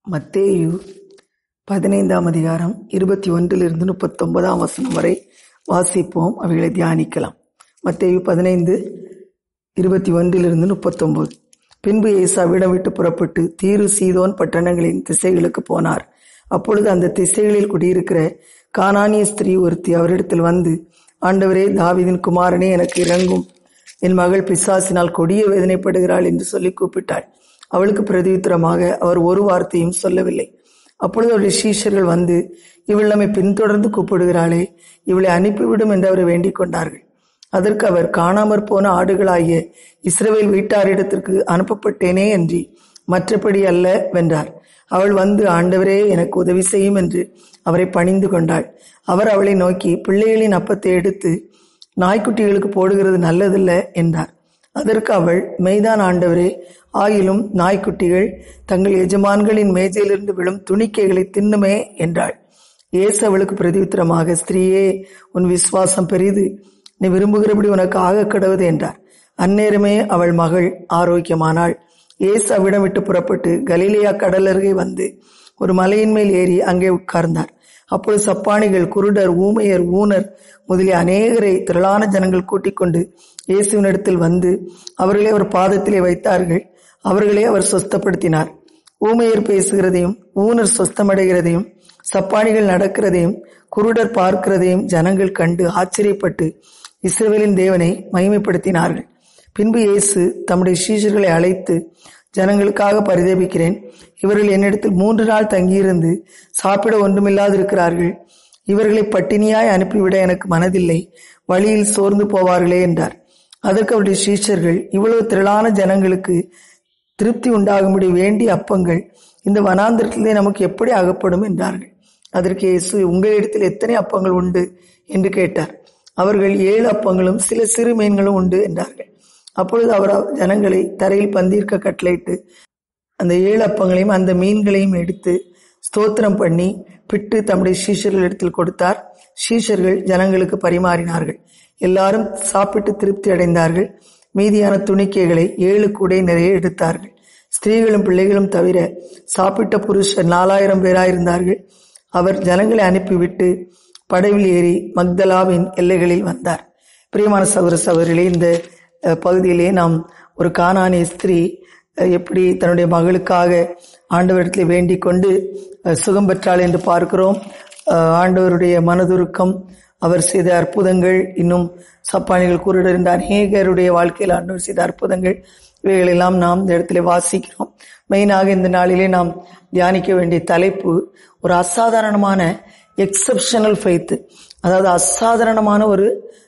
மத்தேயு பதினைந்தாம் அதிகாரம் இருபத்தி ஒன்றிலிருந்து முப்பத்தொன்பதாம் வசனம் வரை வாசிப்போம் அவைகளை தியானிக்கலாம் மத்தேயு பதினைந்து இருபத்தி ஒன்றிலிருந்து முப்பத்தொன்பது பின்பு இயேசு அவ்விடம் விட்டு புறப்பட்டு தீரு சீதோன் பட்டணங்களின் திசைகளுக்கு போனார் அப்பொழுது அந்த திசைகளில் குடியிருக்கிற கானானிய ஸ்திரீ ஒருத்தி அவரிடத்தில் வந்து ஆண்டவரே தாவீதின் குமாரனே எனக்கு இறங்கும் என் மகள் பிசாசினால் கொடிய வேதனைப்படுகிறாள் என்று சொல்லி கூப்பிட்டாள் அவளுக்கு பிரதியுத்தரமாக அவர் ஒரு வார்த்தையும் சொல்லவில்லை அப்பொழுது அவருடைய சீஷர்கள் வந்து இவள் நம்மை பின்தொடர்ந்து கூப்பிடுகிறாளே இவளை அனுப்பிவிடும் என்று அவரை வேண்டிக் கொண்டார்கள் அதற்கு அவர் காணாமற் போன ஆடுகளாகிய இஸ்ரவேல் வீட்டாரிடத்திற்கு அனுப்பப்பட்டேனே என்று மற்றபடி அல்ல வென்றார் அவள் வந்து ஆண்டவரே எனக்கு உதவி செய்யும் என்று அவரை பணிந்து கொண்டாள் அவர் அவளை நோக்கி பிள்ளைகளின் அப்பத்தை எடுத்து நாய்க்குட்டிகளுக்கு போடுகிறது நல்லதில்ல என்றார் அதற்கு அவள் மெய்தான் ஆண்டவரே ஆயிலும் நாய்க்குட்டிகள் தங்கள் எஜமான்களின் மேஜையிலிருந்து விழும் துணிக்கைகளை தின்னுமே என்றாள் இயேசு அவளுக்கு பிரதியுத்தரமாக ஸ்திரீயே உன் விசுவாசம் பெரிது நீ விரும்புகிறபடி உனக்கு ஆக கடவுது என்றார் அந்நேரமே அவள் மகள் ஆரோக்கியமானாள் இயேசு அவ்விடம் விட்டு புறப்பட்டு கலிலேயா கடல் அருகே வந்து ஒரு மலையின் மேல் ஏறி அங்கே உட்கார்ந்தார் அப்பொழுது சப்பானிகள் குருடர் ஊமையர் ஊனர் முதலிய அநேகரை திரளான ஜனங்கள் கூட்டிக் கொண்டு இயேசுவினிடத்தில் வந்து அவர்களே ஒரு பாதத்திலே வைத்தார்கள் அவர்களே அவர் சொஸ்தப்படுத்தினார் ஊமையர் பேசுகிறதையும் ஊனர் சொஸ்தமடைகிறதையும் சப்பானிகள் நடக்கிறதையும் குருடர் பார்க்கிறதையும் ஜனங்கள் கண்டு ஆச்சரியப்பட்டு இஸ்ரவேலின் தேவனை மகிமைப்படுத்தினார்கள் பின்பு இயேசு தம்முடைய சீஷர்களை அழைத்து ஜனங்களுக்காக பரிதபிக்கிறேன் இவர்கள் என்னிடத்தில் மூன்று நாள் தங்கியிருந்து சாப்பிட ஒன்றுமில்லாது இருக்கிறார்கள் இவர்களை பட்டினியாய் அனுப்பிவிட எனக்கு மனதில்லை வழியில் சோர்ந்து போவார்களே என்றார் அதற்கு அவருடைய சீஷர்கள் இவ்வளவு திரளான ஜனங்களுக்கு திருப்தி உண்டாகும்படி வேண்டிய அப்பங்கள் இந்த வனாந்திரத்திலே நமக்கு எப்படி அகப்படும் என்றார்கள் அதற்கு இயேசு உங்களிடத்தில் எத்தனை அப்பங்கள் உண்டு என்று கேட்டார் அவர்கள் ஏழு அப்பங்களும் சில சிறு மீன்களும் உண்டு என்றார்கள் அப்பொழுது அவர் ஜனங்களை தரையில் பந்தீர்க்க கட்டளையிட்டு அந்த ஏழு அப்பங்களையும் அந்த மீன்களையும் எடுத்து ஸ்தோத்திரம் பண்ணி பிட்டு தம்முடைய சீஷர்களிடத்தில் கொடுத்தார் சீஷர்கள் ஜனங்களுக்கு பரிமாறினார்கள் எல்லாரும் சாப்பிட்டு திருப்தி அடைந்தார்கள் மீதியான துணிக்கைகளை ஏழு கூடை நிறைய எடுத்தார்கள் ஸ்திரீகளும் பிள்ளைகளும் தவிர சாப்பிட்ட புருஷர் நாலாயிரம் பேராயிருந்தார்கள் அவர் ஜனங்களை அனுப்பிவிட்டு படவில் ஏறி மக்தலாவின் எல்லைகளில் வந்தார் பிரியமான சகோதர சகோதரிகளே இந்த பகுதியிலே நாம் ஒரு காணானிய ஸ்திரீ எப்படி தன்னுடைய மகளுக்காக ஆண்டவரிடத்தில் வேண்டிக் கொண்டு சுகம் பெற்றாள் என்று பார்க்கிறோம் ஆண்டவருடைய மனதுருக்கம் அவர் செய்த அற்புதங்கள் இன்னும் சப்பானிகள் குருடர் இருந்த அநேகருடைய வாழ்க்கையில் ஆண்டவர் செய்த அற்புதங்கள் இவைகளெல்லாம் நாம் இந்த இடத்துல வாசிக்கிறோம் மெயினாக இந்த நாளிலே நாம் தியானிக்க வேண்டிய தலைப்பு ஒரு அசாதாரணமான எக்ஸப்ஷனல் ஃபெய்த்து அதாவது அசாதாரணமான ஒரு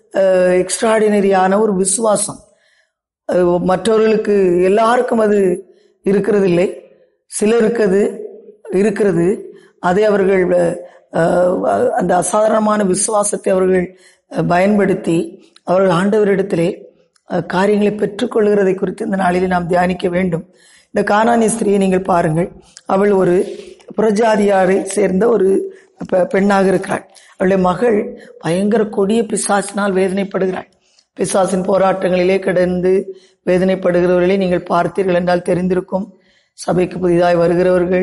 எக்ஸ்ட்ராடினரியான ஒரு விசுவாசம் மற்றவர்களுக்கு எல்லாருக்கும் அது இருக்கிறது இல்லை சிலருக்கு அது இருக்கிறது அதை அவர்கள் அந்த அசாதாரணமான விசுவாசத்தை அவர்கள் பயன்படுத்தி அவர்கள் ஆண்டவரிடத்திலே காரியங்களை பெற்றுக்கொள்கிறதை குறித்து இந்த நாளிலே நாம் தியானிக்க வேண்டும் இந்த காணானி ஸ்திரியை நீங்கள் பாருங்கள் அவள் ஒரு புறஜாதியாரை சேர்ந்த ஒரு பெண்ணாக இருக்கிறாள் அவளுடைய மகள் பயங்கர கொடிய பிசாசினால் வேதனைப்படுகிறாள் பிசாசின் போராட்டங்களிலே கிடந்து வேதனைப்படுகிறவர்களை நீங்கள் பார்த்தீர்கள் என்றால் தெரிந்திருக்கும் சபைக்கு புதிதாய் வருகிறவர்கள்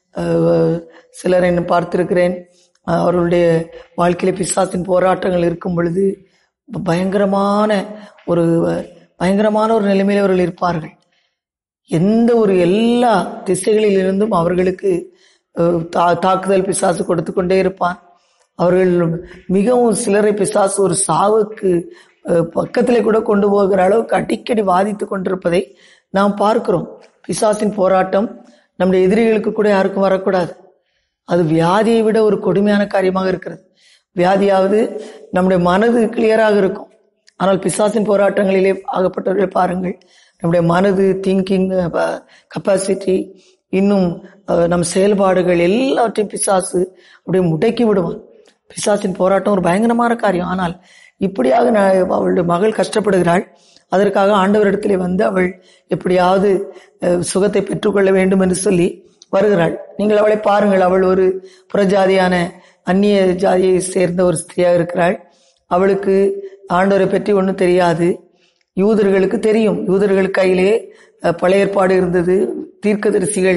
சிலரை நான் பார்த்திருக்கிறேன் அவர்களுடைய வாழ்க்கையில பிசாசின் போராட்டங்கள் இருக்கும் பொழுது பயங்கரமான ஒரு பயங்கரமான ஒரு நிலைமையில் அவர்கள் இருப்பார்கள் எந்த ஒரு எல்லா திசைகளில் இருந்தும் அவர்களுக்கு தாக்குதல் பிசாசு கொடுத்து கொண்டே இருப்பான் அவர்கள் மிகவும் சிலரை பிசாசு ஒரு சாவுக்கு பக்கத்திலே கூட கொண்டு போகிற அளவுக்கு அடிக்கடி வாதித்து கொண்டிருப்பதை நாம் பார்க்கிறோம் பிசாசின் போராட்டம் நம்முடைய எதிரிகளுக்கு கூட யாருக்கும் வரக்கூடாது அது வியாதியை விட ஒரு கொடுமையான காரியமாக இருக்கிறது வியாதியாவது நம்முடைய மனது கிளியராக இருக்கும் ஆனால் பிசாசின் போராட்டங்களிலே ஆகப்பட்டவர்கள் பாருங்கள் நம்முடைய மனது திங்கிங் கப்பாசிட்டி இன்னும் நம் செயல்பாடுகள் எல்லாவற்றையும் பிசாசு அப்படியே முடக்கி விடுவான் பிசாசின் போராட்டம் ஒரு பயங்கரமான காரியம் ஆனால் இப்படியாக அவளுடைய மகள் கஷ்டப்படுகிறாள் அதற்காக ஆண்டவரிடத்திலே வந்து அவள் எப்படியாவது சுகத்தை பெற்றுக்கொள்ள வேண்டும் என்று சொல்லி வருகிறாள் நீங்கள் அவளை பாருங்கள் அவள் ஒரு புறஜாதியான அந்நிய ஜாதியை சேர்ந்த ஒரு ஸ்திரியாக இருக்கிறாள் அவளுக்கு ஆண்டவரை பற்றி ஒன்றும் தெரியாது யூதர்களுக்கு தெரியும் யூதர்கள் கையிலே பழைய ஏற்பாடு இருந்தது தீர்க்கதரிசிகள்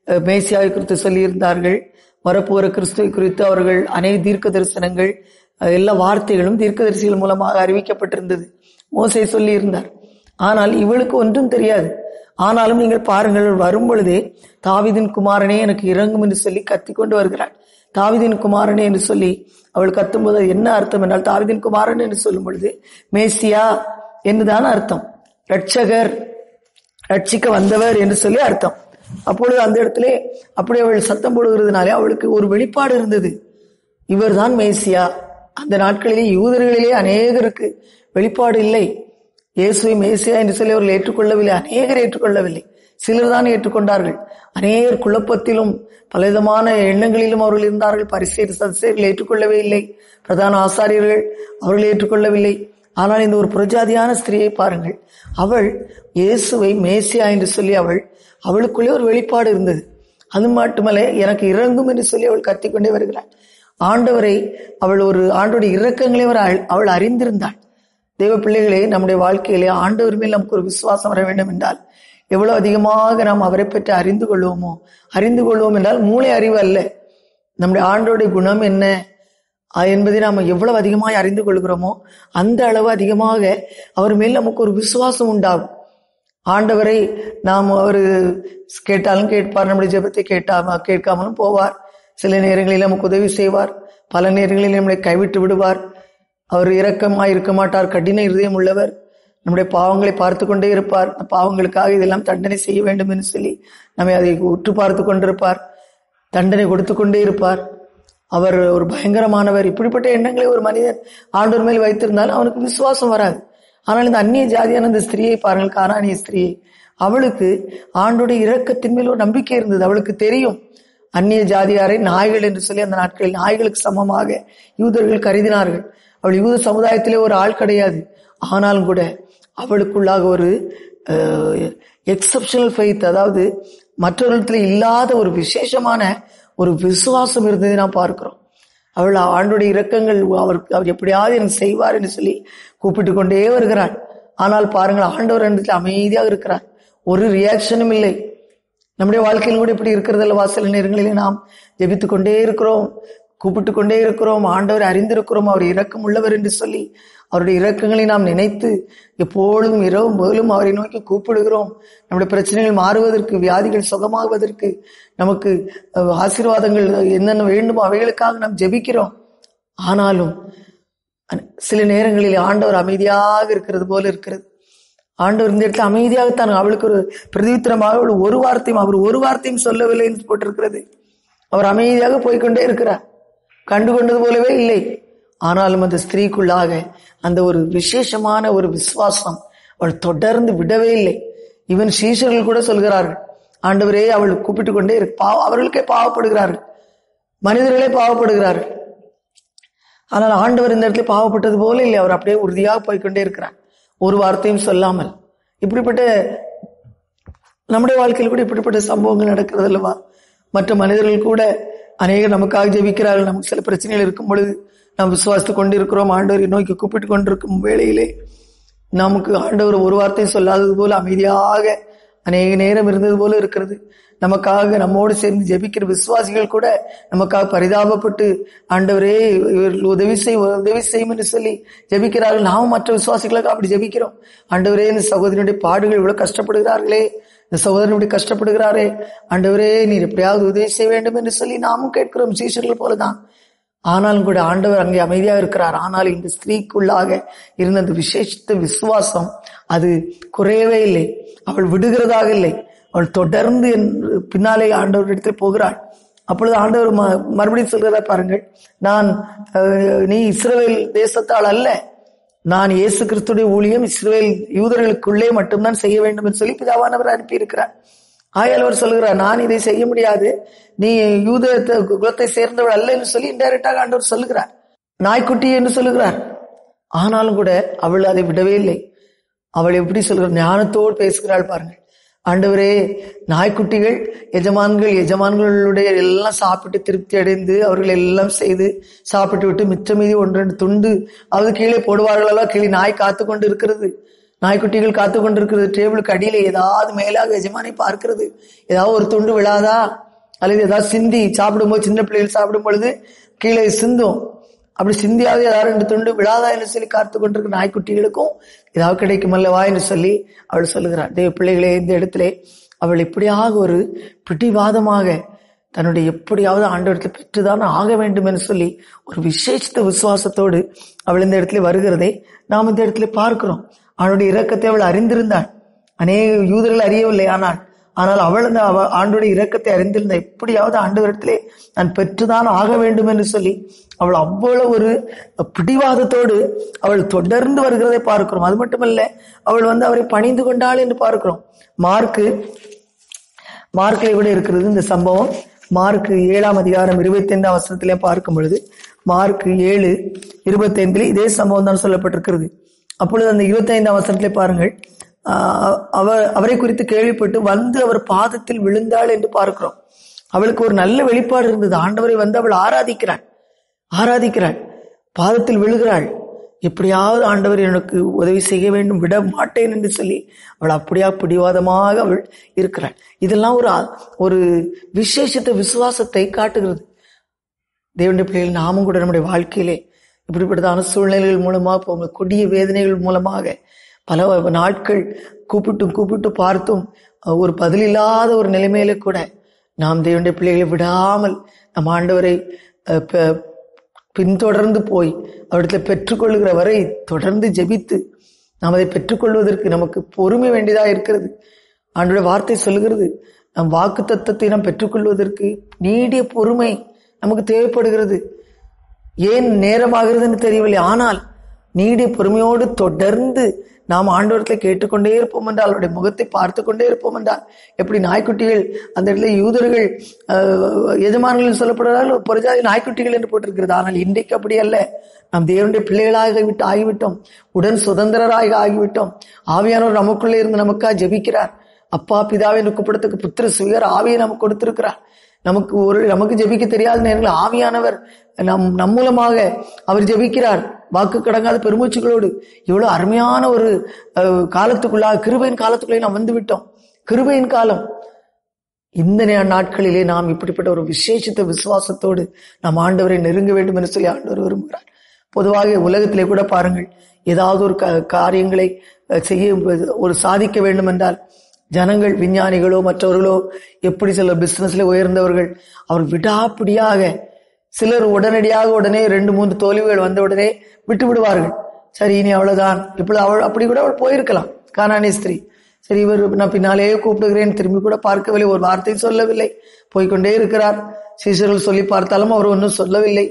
அஹ், மேசியாவை குறித்து சொல்லியிருந்தார்கள் வரப்போகிற கிறிஸ்துவை குறித்து அவர்கள் அநேக தீர்க்க தரிசனங்கள் அஹ், எல்லா வார்த்தைகளும் தீர்க்கதரிசிகள் மூலமாக அறிவிக்கப்பட்டிருந்தது மோசே சொல்லியிருந்தார் ஆனால் இவளுக்கு ஒன்றும் தெரியாது ஆனாலும் நீங்கள் பாருங்கள் இவள் வரும் பொழுதே தாவிதின் குமாரனே எனக்கு இறங்கும் என்று சொல்லி கத்திக் கொண்டு வருகிறாள் தாவிதின் குமாரனே என்று சொல்லி அவள் கத்தும்போது அது என்ன அர்த்தம் என்றால் தாவிதின் குமாரன் என்று சொல்லும் பொழுது மேசியா என்றுதான் அர்த்தம் ரட்சகர் ரட்சிக்க வந்தவர் என்று சொல்லி அர்த்தம் அப்பொழுது அந்த இடத்துல அப்படி அவள் சத்தம் போடுகிறதுனாலே அவளுக்கு ஒரு வெளிப்பாடு இருந்தது இவர்தான் மேசியா அந்த நாட்களிலே யூதர்களிலே அநேகருக்கு வெளிப்பாடு இல்லை இயேசுவை மேசியா என்று சொல்லி அவர்கள் ஏற்றுக்கொள்ளவில்லை அநேகர் ஏற்றுக்கொள்ளவில்லை சிலர் தான் ஏற்றுக்கொண்டார்கள் அநேகர் குழப்பத்திலும் பலவிதமான எண்ணங்களிலும் அவர்கள் இருந்தார்கள் பரிசேர் சதிசேர்கள் ஏற்றுக்கொள்ளவே இல்லை பிரதான ஆசாரியர்கள் அவர்கள் ஏற்றுக்கொள்ளவில்லை ஆனால் இந்த ஒரு புரஜாதியான ஸ்திரியை பாருங்கள் அவள் இயேசுவை மேசியா என்று சொல்லி அவள் அவளுக்குள்ளே ஒரு வெளிப்பாடு இருந்தது அது மட்டுமல்ல எனக்கு இறங்கும் என்று சொல்லி அவள் கத்திக்கொண்டே வருகிறாள் ஆண்டவரை அவள் ஒரு ஆண்டோட இரக்கங்களை அவர் அழ- அவள் அறிந்திருந்தாள் தெய்வ பிள்ளைகளே நம்முடைய வாழ்க்கையிலே ஆண்டவர் மேல் நமக்கு ஒரு விசுவாசம் வர வேண்டும் என்றால் எவ்வளவு அதிகமாக நாம் அவரை பற்றி அறிந்து கொள்வோமோ அறிந்து கொள்வோம் என்றால் மூளை அறிவு அல்ல நம்முடைய ஆண்டோடைய குணம் என்ன அஹ் என்பதை நாம் எவ்வளவு அதிகமாக அறிந்து கொள்கிறோமோ அந்த அளவு அதிகமாக அவர் மேல் நமக்கு ஒரு விசுவாசம் உண்டாகும் ஆண்டவரை நாம் அவர் கேட்டாலும் கேட்பார் நம்முடைய ஜெபத்தை கேட்டாம கேட்காமலும் போவார் சில நேரங்களில் நமக்கு உதவி செய்வார் பல நேரங்களில் நம்மளை கைவிட்டு விடுவார் அவர் இரக்கமாய் இருக்க மாட்டார் கடின இருதயம் உள்ளவர் நம்முடைய பாவங்களை பார்த்து கொண்டே இருப்பார் அந்த பாவங்களுக்காக இதெல்லாம் தண்டனை செய்ய வேண்டும் என்று சொல்லி நம்மை அதை உற்று பார்த்து கொண்டிருப்பார் தண்டனை கொடுத்து கொண்டே இருப்பார் அவர் ஒரு பயங்கரமானவர் இப்படிப்பட்ட எண்ணங்களை ஒரு மனிதன் ஆண்டவர் மேல் வைத்திருந்தாலும் அவனுக்கு விசுவாசம் வராது ஆனால் இந்த அந்நிய ஜாதியான இந்த ஸ்திரியை பாருங்கள் காரானிய ஸ்திரியை அவளுக்கு ஆண்டுடைய இரக்கத்தின் மேல் ஒரு நம்பிக்கை இருந்தது அவளுக்கு தெரியும் அந்நிய ஜாதியாரை நாய்கள் என்று சொல்லி அந்த நாட்களில் நாய்களுக்கு சமமாக யூதர்கள் கருதினார்கள் அவள் யூத சமுதாயத்திலே ஒரு ஆள் கிடையாது ஆனாலும் கூட அவளுக்குள்ளாக ஒரு எக்ஸப்ஷனல் ஃபெய்த் அதாவது மற்றவர்களிடத்தில் இல்லாத ஒரு விசேஷமான ஒரு விசுவாசம் இருந்ததை நாம் பார்க்கிறோம் அவள் ஆண்டுடைய இரக்கங்கள் அவர் அவர் எப்படியாவது எனக்கு செய்வார் என்று சொல்லி கூப்பிட்டு கொண்டே வருகிறாள் ஆனால் பாருங்கள் ஆண்டவர் இடத்தில் அமைதியாக இருக்கிறார் ஒரு ரியாக்ஷனும் இல்லை நம்முடைய வாழ்க்கையில் கூட இப்படி இருக்கிறது அல்லவா சில நேரங்களிலே நாம் ஜெபித்துக் கொண்டே இருக்கிறோம் கூப்பிட்டு கொண்டே இருக்கிறோம் ஆண்டவர் அறிந்திருக்கிறோம் அவர் இரக்கம் உள்ளவர் என்று சொல்லி அவருடைய இரக்கங்களை நாம் நினைத்து எப்பொழுதும் இரவும் பகலும் அவரை நோக்கி கூப்பிடுகிறோம் நம்முடைய பிரச்சனைகள் மாறுவதற்கு வியாதிகள் சுகமாகுவதற்கு நமக்கு அஹ், ஆசீர்வாதங்கள் என்னென்ன வேண்டுமோ அவைகளுக்காக நாம் ஜெபிக்கிறோம் ஆனாலும் அன- சில நேரங்களில் ஆண்டவர் அமைதியாக இருக்கிறது போல இருக்கிறது ஆண்டவர் இந்த இடத்துல அமைதியாகத்தான் அவளுக்கு ஒரு பிரதித்திரமாக அவள் ஒரு வார்த்தையும் அவர் ஒரு வார்த்தையும் சொல்லவில்லை என்று போட்டிருக்கிறது அவர் அமைதியாக போய்க்கொண்டே இருக்கிறார் கண்டு கொண்டது போலவே இல்லை ஆனாலும் அந்த ஸ்திரீக்குள்ளாக அந்த ஒரு விசேஷமான ஒரு விசுவாசம் அவள் தொடர்ந்து விடவே இல்லை இவன் சீஷர்கள் கூட சொல்கிறார்கள் ஆண்டவரே அவள் கூப்பிட்டு கொண்டே இரு பாவ அவர்களுக்கே பாவப்படுகிறார்கள் மனிதர்களே பாவப்படுகிறார்கள் ஆனால் ஆண்டவர் இந்த இடத்துல பாவப்பட்டது போல இல்லை அவர் அப்படியே உறுதியாக போய்க்கொண்டே இருக்கிறார் ஒரு வார்த்தையும் சொல்லாமல் இப்படிப்பட்ட நம்முடைய வாழ்க்கையில் கூட இப்படிப்பட்ட சம்பவங்கள் நடக்கிறது அல்லவா மற்ற மனிதர்கள் கூட அநேகர் நமக்காக ஜெபிக்கிறார்கள் நமக்கு சில பிரச்சனைகள் இருக்கும் பொழுது நாம் விசுவாசித்துக் கொண்டிருக்கிறோம் ஆண்டவரை நோக்கி கூப்பிட்டு கொண்டிருக்கும் வேளையிலே நமக்கு ஆண்டவர் ஒரு வார்த்தை சொல்லாதது போல அமைதியாக அநேக நேரம் இருந்தது போல இருக்கிறது நமக்காக நம்மோடு சேர்ந்து ஜெபிக்கிற விசுவாசிகள் கூட நமக்காக பரிதாபப்பட்டு ஆண்டவரே இவர்கள் உதவி செய் உதவி செய்யும் என்று சொல்லி ஜெபிக்கிறார்கள் நாமும் மற்ற விசுவாசிகளுக்கு அப்படி ஜெபிக்கிறோம் ஆண்டவரே இந்த சகோதரனுடைய பாடுகள் இவ்வளவு கஷ்டப்படுகிறார்களே இந்த சகோதரன் இப்படி கஷ்டப்படுகிறாரே ஆண்டவரே நீர் எப்படியாவது உதவி செய்ய வேண்டும் என்று சொல்லி நாமும் கேட்கிறோம் சீஷர்கள் போலதான் ஆனாலும் கூட ஆண்டவர் அங்கே அமைதியாக இருக்கிறார் ஆனால் இந்த ஸ்திரீக்குள்ளாக இருந்த அந்த விசேஷித்த விசுவாசம் அது குறையவே இல்லை அவள் விடுகிறதாக இல்லை அவள் தொடர்ந்து என் பின்னாலே ஆண்டவரிடத்தில் போகிறாள் அப்பொழுது ஆண்டவர் ம- மறுபடியும் சொல்கிறதா பாருங்கள் நான் அஹ், நீ இஸ்ரவேல் தேசத்தால் அல்ல நான் இயேசு கிறிஸ்துடைய ஊழியம் இஸ்ரவேல் யூதர்களுக்குள்ளே மட்டும்தான் செய்ய வேண்டும் என்று சொல்லி பிதாவானவர் அனுப்பியிருக்கிறார் ஆயால் அவர் சொல்லுகிறார் நான் இதை செய்ய முடியாது நீ யூத த- குலத்தை சேர்ந்தவள் அல்ல என்று சொல்லி இன்டைரக்டாக ஆண்டவர் சொல்லுகிறார் நாய்க்குட்டி என்று சொல்லுகிறார் ஆனாலும் கூட அவள் அதை விடவே இல்லை அவள் எப்படி சொல்கிறார் ஞானத்தோடு பேசுகிறாள் பாருங்கள் ஆண்டவரே நாய்க்குட்டிகள் எஜமான்கள் எஜமான்களுடைய எல்லாம் சாப்பிட்டு திருப்தி அடைந்து அவர்கள் எல்லாம் செய்து சாப்பிட்டு விட்டு மிச்ச மீதி ஒன்று ரெண்டு துண்டு அது கீழே போடுவார்கள் அல்லவா கீழே நாய் காத்து கொண்டு இருக்கிறது நாய்க்குட்டிகள் காத்து கொண்டிருக்கிறது டேபிளுக்கு அடியில ஏதாவது மேலாக எஜமானை பார்க்கிறது ஏதாவது ஒரு துண்டு விழாதா அல்லது ஏதாவது சிந்தி சாப்பிடும்போது சின்ன பிள்ளைகள் சாப்பிடும் பொழுது கீழே சிந்தும் அப்படி சிந்தியாவது ஏதாவது ரெண்டு துண்டு விழாதா என்று சொல்லி காத்து கொண்டிருக்கிற நாய்க்குட்டிகளுக்கும் ஏதாவது கிடைக்கும் அல்லவா என்று சொல்லி அவள் சொல்லுகிறாள் தேவ பிள்ளைகளே இந்த இடத்திலே அவள் இப்படியாக ஒரு பிடிவாதமாக தன்னுடைய எப்படியாவது ஆண்டவரத்தில் பெற்றுதான் ஆக வேண்டும் என்று சொல்லி ஒரு விசேஷித்த விசுவாசத்தோடு அவள் இந்த இடத்துல வருகிறதை நாம் இந்த இடத்துல பார்க்கிறோம் அவளுடைய இரக்கத்தை அவள் அறிந்திருந்தாள் அநேக யூதர்கள் அறியவில்லை ஆனால் ஆனால் அவள் அந்த அவ ஆண்டுடைய இரக்கத்தை அறிந்திருந்த எப்படியாவது ஆண்டவரிடத்திலே நான் பெற்றுதான் ஆக வேண்டும் என்று சொல்லி அவள் அவ்வளவு ஒரு பிடிவாதத்தோடு அவள் தொடர்ந்து வருகிறதை பார்க்கிறோம் அது மட்டுமல்ல அவள் வந்து அவரை பணிந்து கொண்டாள் என்று பார்க்கிறோம் மார்க்கு மார்க்கில் கூட இருக்கிறது இந்த சம்பவம் மார்க்கு ஏழாம் அதிகாரம் இருபத்தி ஐந்தாம் வசனத்திலே பார்க்கும் பொழுது மார்க் ஏழு இருபத்தி ஐந்தில் இதே சம்பவம் தான் சொல்லப்பட்டிருக்கிறது அப்பொழுது அந்த இருபத்தி ஐந்தாம் வசனத்திலே பாருங்கள் ஆஹ் அவர் அவரை குறித்து கேள்விப்பட்டு வந்து அவர் பாதத்தில் விழுந்தாள் என்று பார்க்கிறோம் அவளுக்கு ஒரு நல்ல வெளிப்பாடு இருந்தது ஆண்டவரை வந்து அவள் ஆராதிக்கிறாள் ஆராதிக்கிறாள் பாதத்தில் விழுகிறாள் எப்படியாவது ஆண்டவர் எனக்கு உதவி செய்ய வேண்டும் விட மாட்டேன் என்று சொல்லி அவள் அப்படியா பிடிவாதமாக அவள் இருக்கிறாள் இதெல்லாம் ஒரு ஒரு விசேஷத்த விசுவாசத்தை காட்டுகிறது தேவனுடைய பிள்ளைகள் நாமும் கூட நம்முடைய வாழ்க்கையிலே இப்படிப்பட்டதான சூழ்நிலைகள் மூலமாக போங்க கொடிய வேதனைகள் மூலமாக பல நாட்கள் கூப்பிட்டும் கூப்பிட்டு பார்த்தும் ஒரு பதிலில்லாத ஒரு நிலைமையில கூட நாம் தேவனுடைய பிள்ளைகளை விடாமல் நம் ஆண்டவரை பின்தொடர்ந்து போய் அவரிடத்துல பெற்றுக்கொள்ளுகிற வரை தொடர்ந்து ஜெபித்து நாம் அதை பெற்றுக்கொள்வதற்கு நமக்கு பொறுமை வேண்டியதா இருக்கிறது ஆண்டோட வார்த்தை சொல்லுகிறது நம் வாக்கு தத்துவத்தை நாம் பெற்றுக்கொள்வதற்கு நீடிய பொறுமை நமக்கு தேவைப்படுகிறது ஏன் நேரமாகிறதுன்னு தெரியவில்லை ஆனால் நீடிய பொறுமையோடு தொடர்ந்து நாம் ஆண்டவரத்தில் கேட்டுக்கொண்டே இருப்போம் என்றால் அவருடைய முகத்தை பார்த்து கொண்டே இருப்போம் என்றால் எப்படி நாய்க்குட்டிகள் அந்த இடத்துல யூதர்கள் எஜமானர்கள் சொல்லப்படுறார்கள் புறஜாதி நாய்க்குட்டிகள் என்று போட்டிருக்கிறது ஆனால் இன்றைக்கு அப்படி அல்ல நாம் தேவனுடைய பிள்ளைகளாக விட்டு ஆகிவிட்டோம் உடன் சுதந்திரராக ஆகிவிட்டோம் ஆவியானவர் நமக்குள்ளே இருந்து நமக்காக ஜெபிக்கிறார் அப்பா பிதாவை கூப்பிடத்துக்கு புத்திர சுயர் ஆவியை நமக்கு கொடுத்திருக்கிறார் நமக்கு ஒரு நமக்கு ஜெபிக்க தெரியாத நேரங்கள் ஆவியானவர் நம் நம் மூலமாக அவர் ஜெபிக்கிறார் வாக்கு கடங்காத பெருமூச்சுகளோடு இவ்வளவு அருமையான ஒரு காலத்துக்குள்ளாக கிருபையின் காலத்துக்குள்ளே நாம் வந்து விட்டோம் கிருபையின் காலம் இந்த நாட்களிலே நாம் இப்படிப்பட்ட ஒரு விசேஷத்த விசுவாசத்தோடு நாம் ஆண்டவரை நெருங்க வேண்டும் என்று சொல்லி ஆண்டவர் விரும்புகிறார் பொதுவாக உலகத்திலே கூட பாருங்கள் ஏதாவது ஒரு காரியங்களை செய்ய ஒரு சாதிக்க வேண்டும் என்றால் ஜனங்கள் விஞ்ஞானிகளோ மற்றவர்களோ எப்படி சில பிசினஸ்ல உயர்ந்தவர்கள் அவர் விடாப்பிடியாக சிலர் உடனடியாக உடனே ரெண்டு மூன்று தோல்விகள் வந்த உடனே விட்டு விடுவார்கள் சரி இனி அவ்வளவுதான் இப்படி அவள் அப்படி கூட அவள் போயிருக்கலாம் காணானே ஸ்திரீ சரி இவர் நான் பின்னாலேயே கூப்பிடுகிறேன் திரும்பி கூட பார்க்கவில்லை ஒரு வார்த்தை சொல்லவில்லை போய்கொண்டே இருக்கிறார் சீசர்கள் சொல்லி பார்த்தாலும் அவர் ஒன்றும் சொல்லவில்லை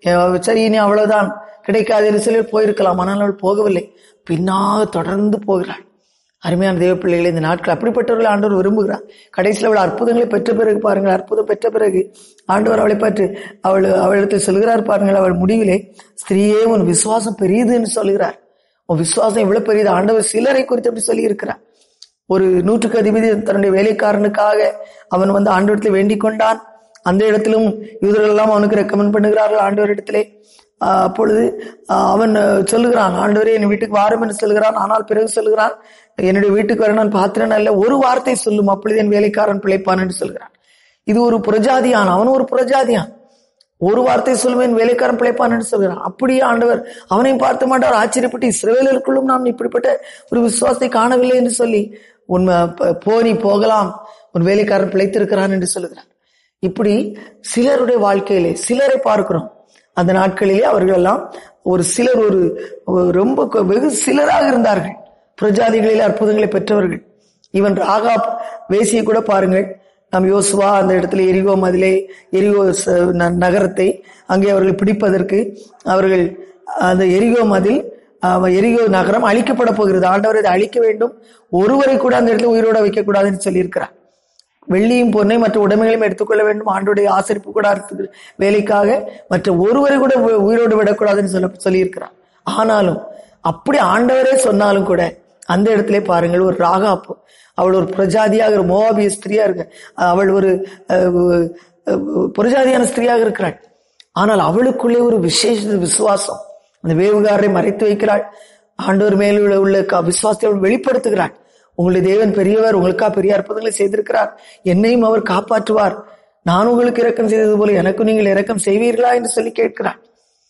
சரி இனி அவ்வளவுதான் கிடைக்காது என்று சொல்லி போயிருக்கலாம் ஆனால் அவள் போகவில்லை பின்னாக தொடர்ந்து போகிறாள் அருமையான தேவ பிள்ளைகளை இந்த நாட்கள் அப்படிப்பட்டவர்கள் ஆண்டவர் விரும்புகிறார் கடைசியில் அவள் அற்புதங்களை பெற்ற பிறகு பாருங்கள் அற்புதம் பெற்ற பிறகு ஆண்டவர் அவளை பற்றி அவள் அவளிடத்தில் சொல்கிறார் பாருங்கள் அவள் முடிவிலே ஸ்திரீயே உன் விசுவாசம் பெரியது என்று சொல்கிறார் உன் விசுவாசம் எவ்வளவு பெரியது ஆண்டவர் சிலரை குறித்து அப்படி சொல்லி இருக்கிறார் ஒரு நூற்றுக்கு அதிபதி தன்னுடைய வேலைக்காரனுக்காக அவன் வந்து ஆண்டவரத்தில் வேண்டிக் கொண்டான் அந்த இடத்திலும் யூதர்கள் எல்லாம் அவனுக்கு ரெக்கமெண்ட் பண்ணுகிறார்கள் ஆண்டவர் இடத்திலே அப்பொழுது அவன் சொல்லுகிறான் ஆண்டவரே என் வீட்டுக்கு வாரும் என்று சொல்கிறான் ஆனால் பிறகு சொல்லுகிறான் என்னுடைய வீட்டுக்கு வர நான் பாத்திரன் அல்ல ஒரு வார்த்தை சொல்லும் அப்பொழுது என் வேலைக்காரன் பிழைப்பான் என்று சொல்கிறான் இது ஒரு புரஜாதியான் அவன் ஒரு புரஜாதியான் ஒரு வார்த்தை சொல்லும் என் வேலைக்காரன் பிழைப்பான் என்று சொல்கிறான் அப்படியே ஆண்டவர் அவனையும் பார்த்து மாட்டார் ஆச்சரியப்பட்டு இஸ்ரவேலருக்குள்ளும் நாம் இப்படிப்பட்ட ஒரு விசுவாசத்தை காணவில்லை என்று சொல்லி உண்மை போனி போகலாம் உன் வேலைக்காரன் பிழைத்திருக்கிறான் என்று சொல்லுகிறான் இப்படி சிலருடைய வாழ்க்கையிலே சிலரை பார்க்கிறோம் அந்த நாட்களிலே அவர்கள் எல்லாம் ஒரு சிலர் ஒரு ரொம்ப வெகு சிலராக இருந்தார்கள் பிரஜாதிகளில் அற்புதங்களை பெற்றவர்கள் இவன் ராகா வேசியை கூட பாருங்கள் நம் யோசுவா அந்த இடத்துல எரிகோ மதிலே எரிகோ நகரத்தை அங்கே அவர்கள் பிடிப்பதற்கு அவர்கள் அந்த எரிகோ மதில் எரிகோ நகரம் அழிக்கப்பட போகிறது ஆண்டவர் இதை அழிக்க வேண்டும் ஒருவரை கூட அந்த இடத்துல உயிரோட வைக்கக்கூடாதுன்னு சொல்லியிருக்கிறார் வெள்ளியும் பொன்னை மற்ற உடைமைகளையும் எடுத்துக்கொள்ள வேண்டும் ஆண்டுடைய ஆசரிப்பு கூட வேலைக்காக மற்ற ஒருவரை கூட உயிரோடு விடக்கூடாதுன்னு சொல்ல சொல்லியிருக்கிறார் ஆனாலும் அப்படி ஆண்டவரே சொன்னாலும் கூட அந்த இடத்துல பாருங்கள் ஒரு ராகாப்பு அவள் ஒரு பிரஜாதியாக ஒரு மோவாபிய ஸ்திரியா இருக்க அவள் ஒரு புரஜாதியான ஸ்திரியாக இருக்கிறாள் ஆனால் அவளுக்குள்ளே ஒரு விசேஷ விசுவாசம் அந்த வேவுகாரரை மறைத்து வைக்கிறாள் ஆண்டவர் மேல் உள்ள உள்ள க- விசுவாசத்தை அவர் வெளிப்படுத்துகிறார் உங்களுடைய தேவன் பெரியவர் உங்களுக்கா பெரிய அற்புதங்களை செய்திருக்கிறார் என்னையும் அவர் காப்பாற்றுவார் நான் உங்களுக்கு இரக்கம் செய்தது போல எனக்கும் நீங்கள் இரக்கம் செய்வீர்களா என்று சொல்லி கேட்கிறார்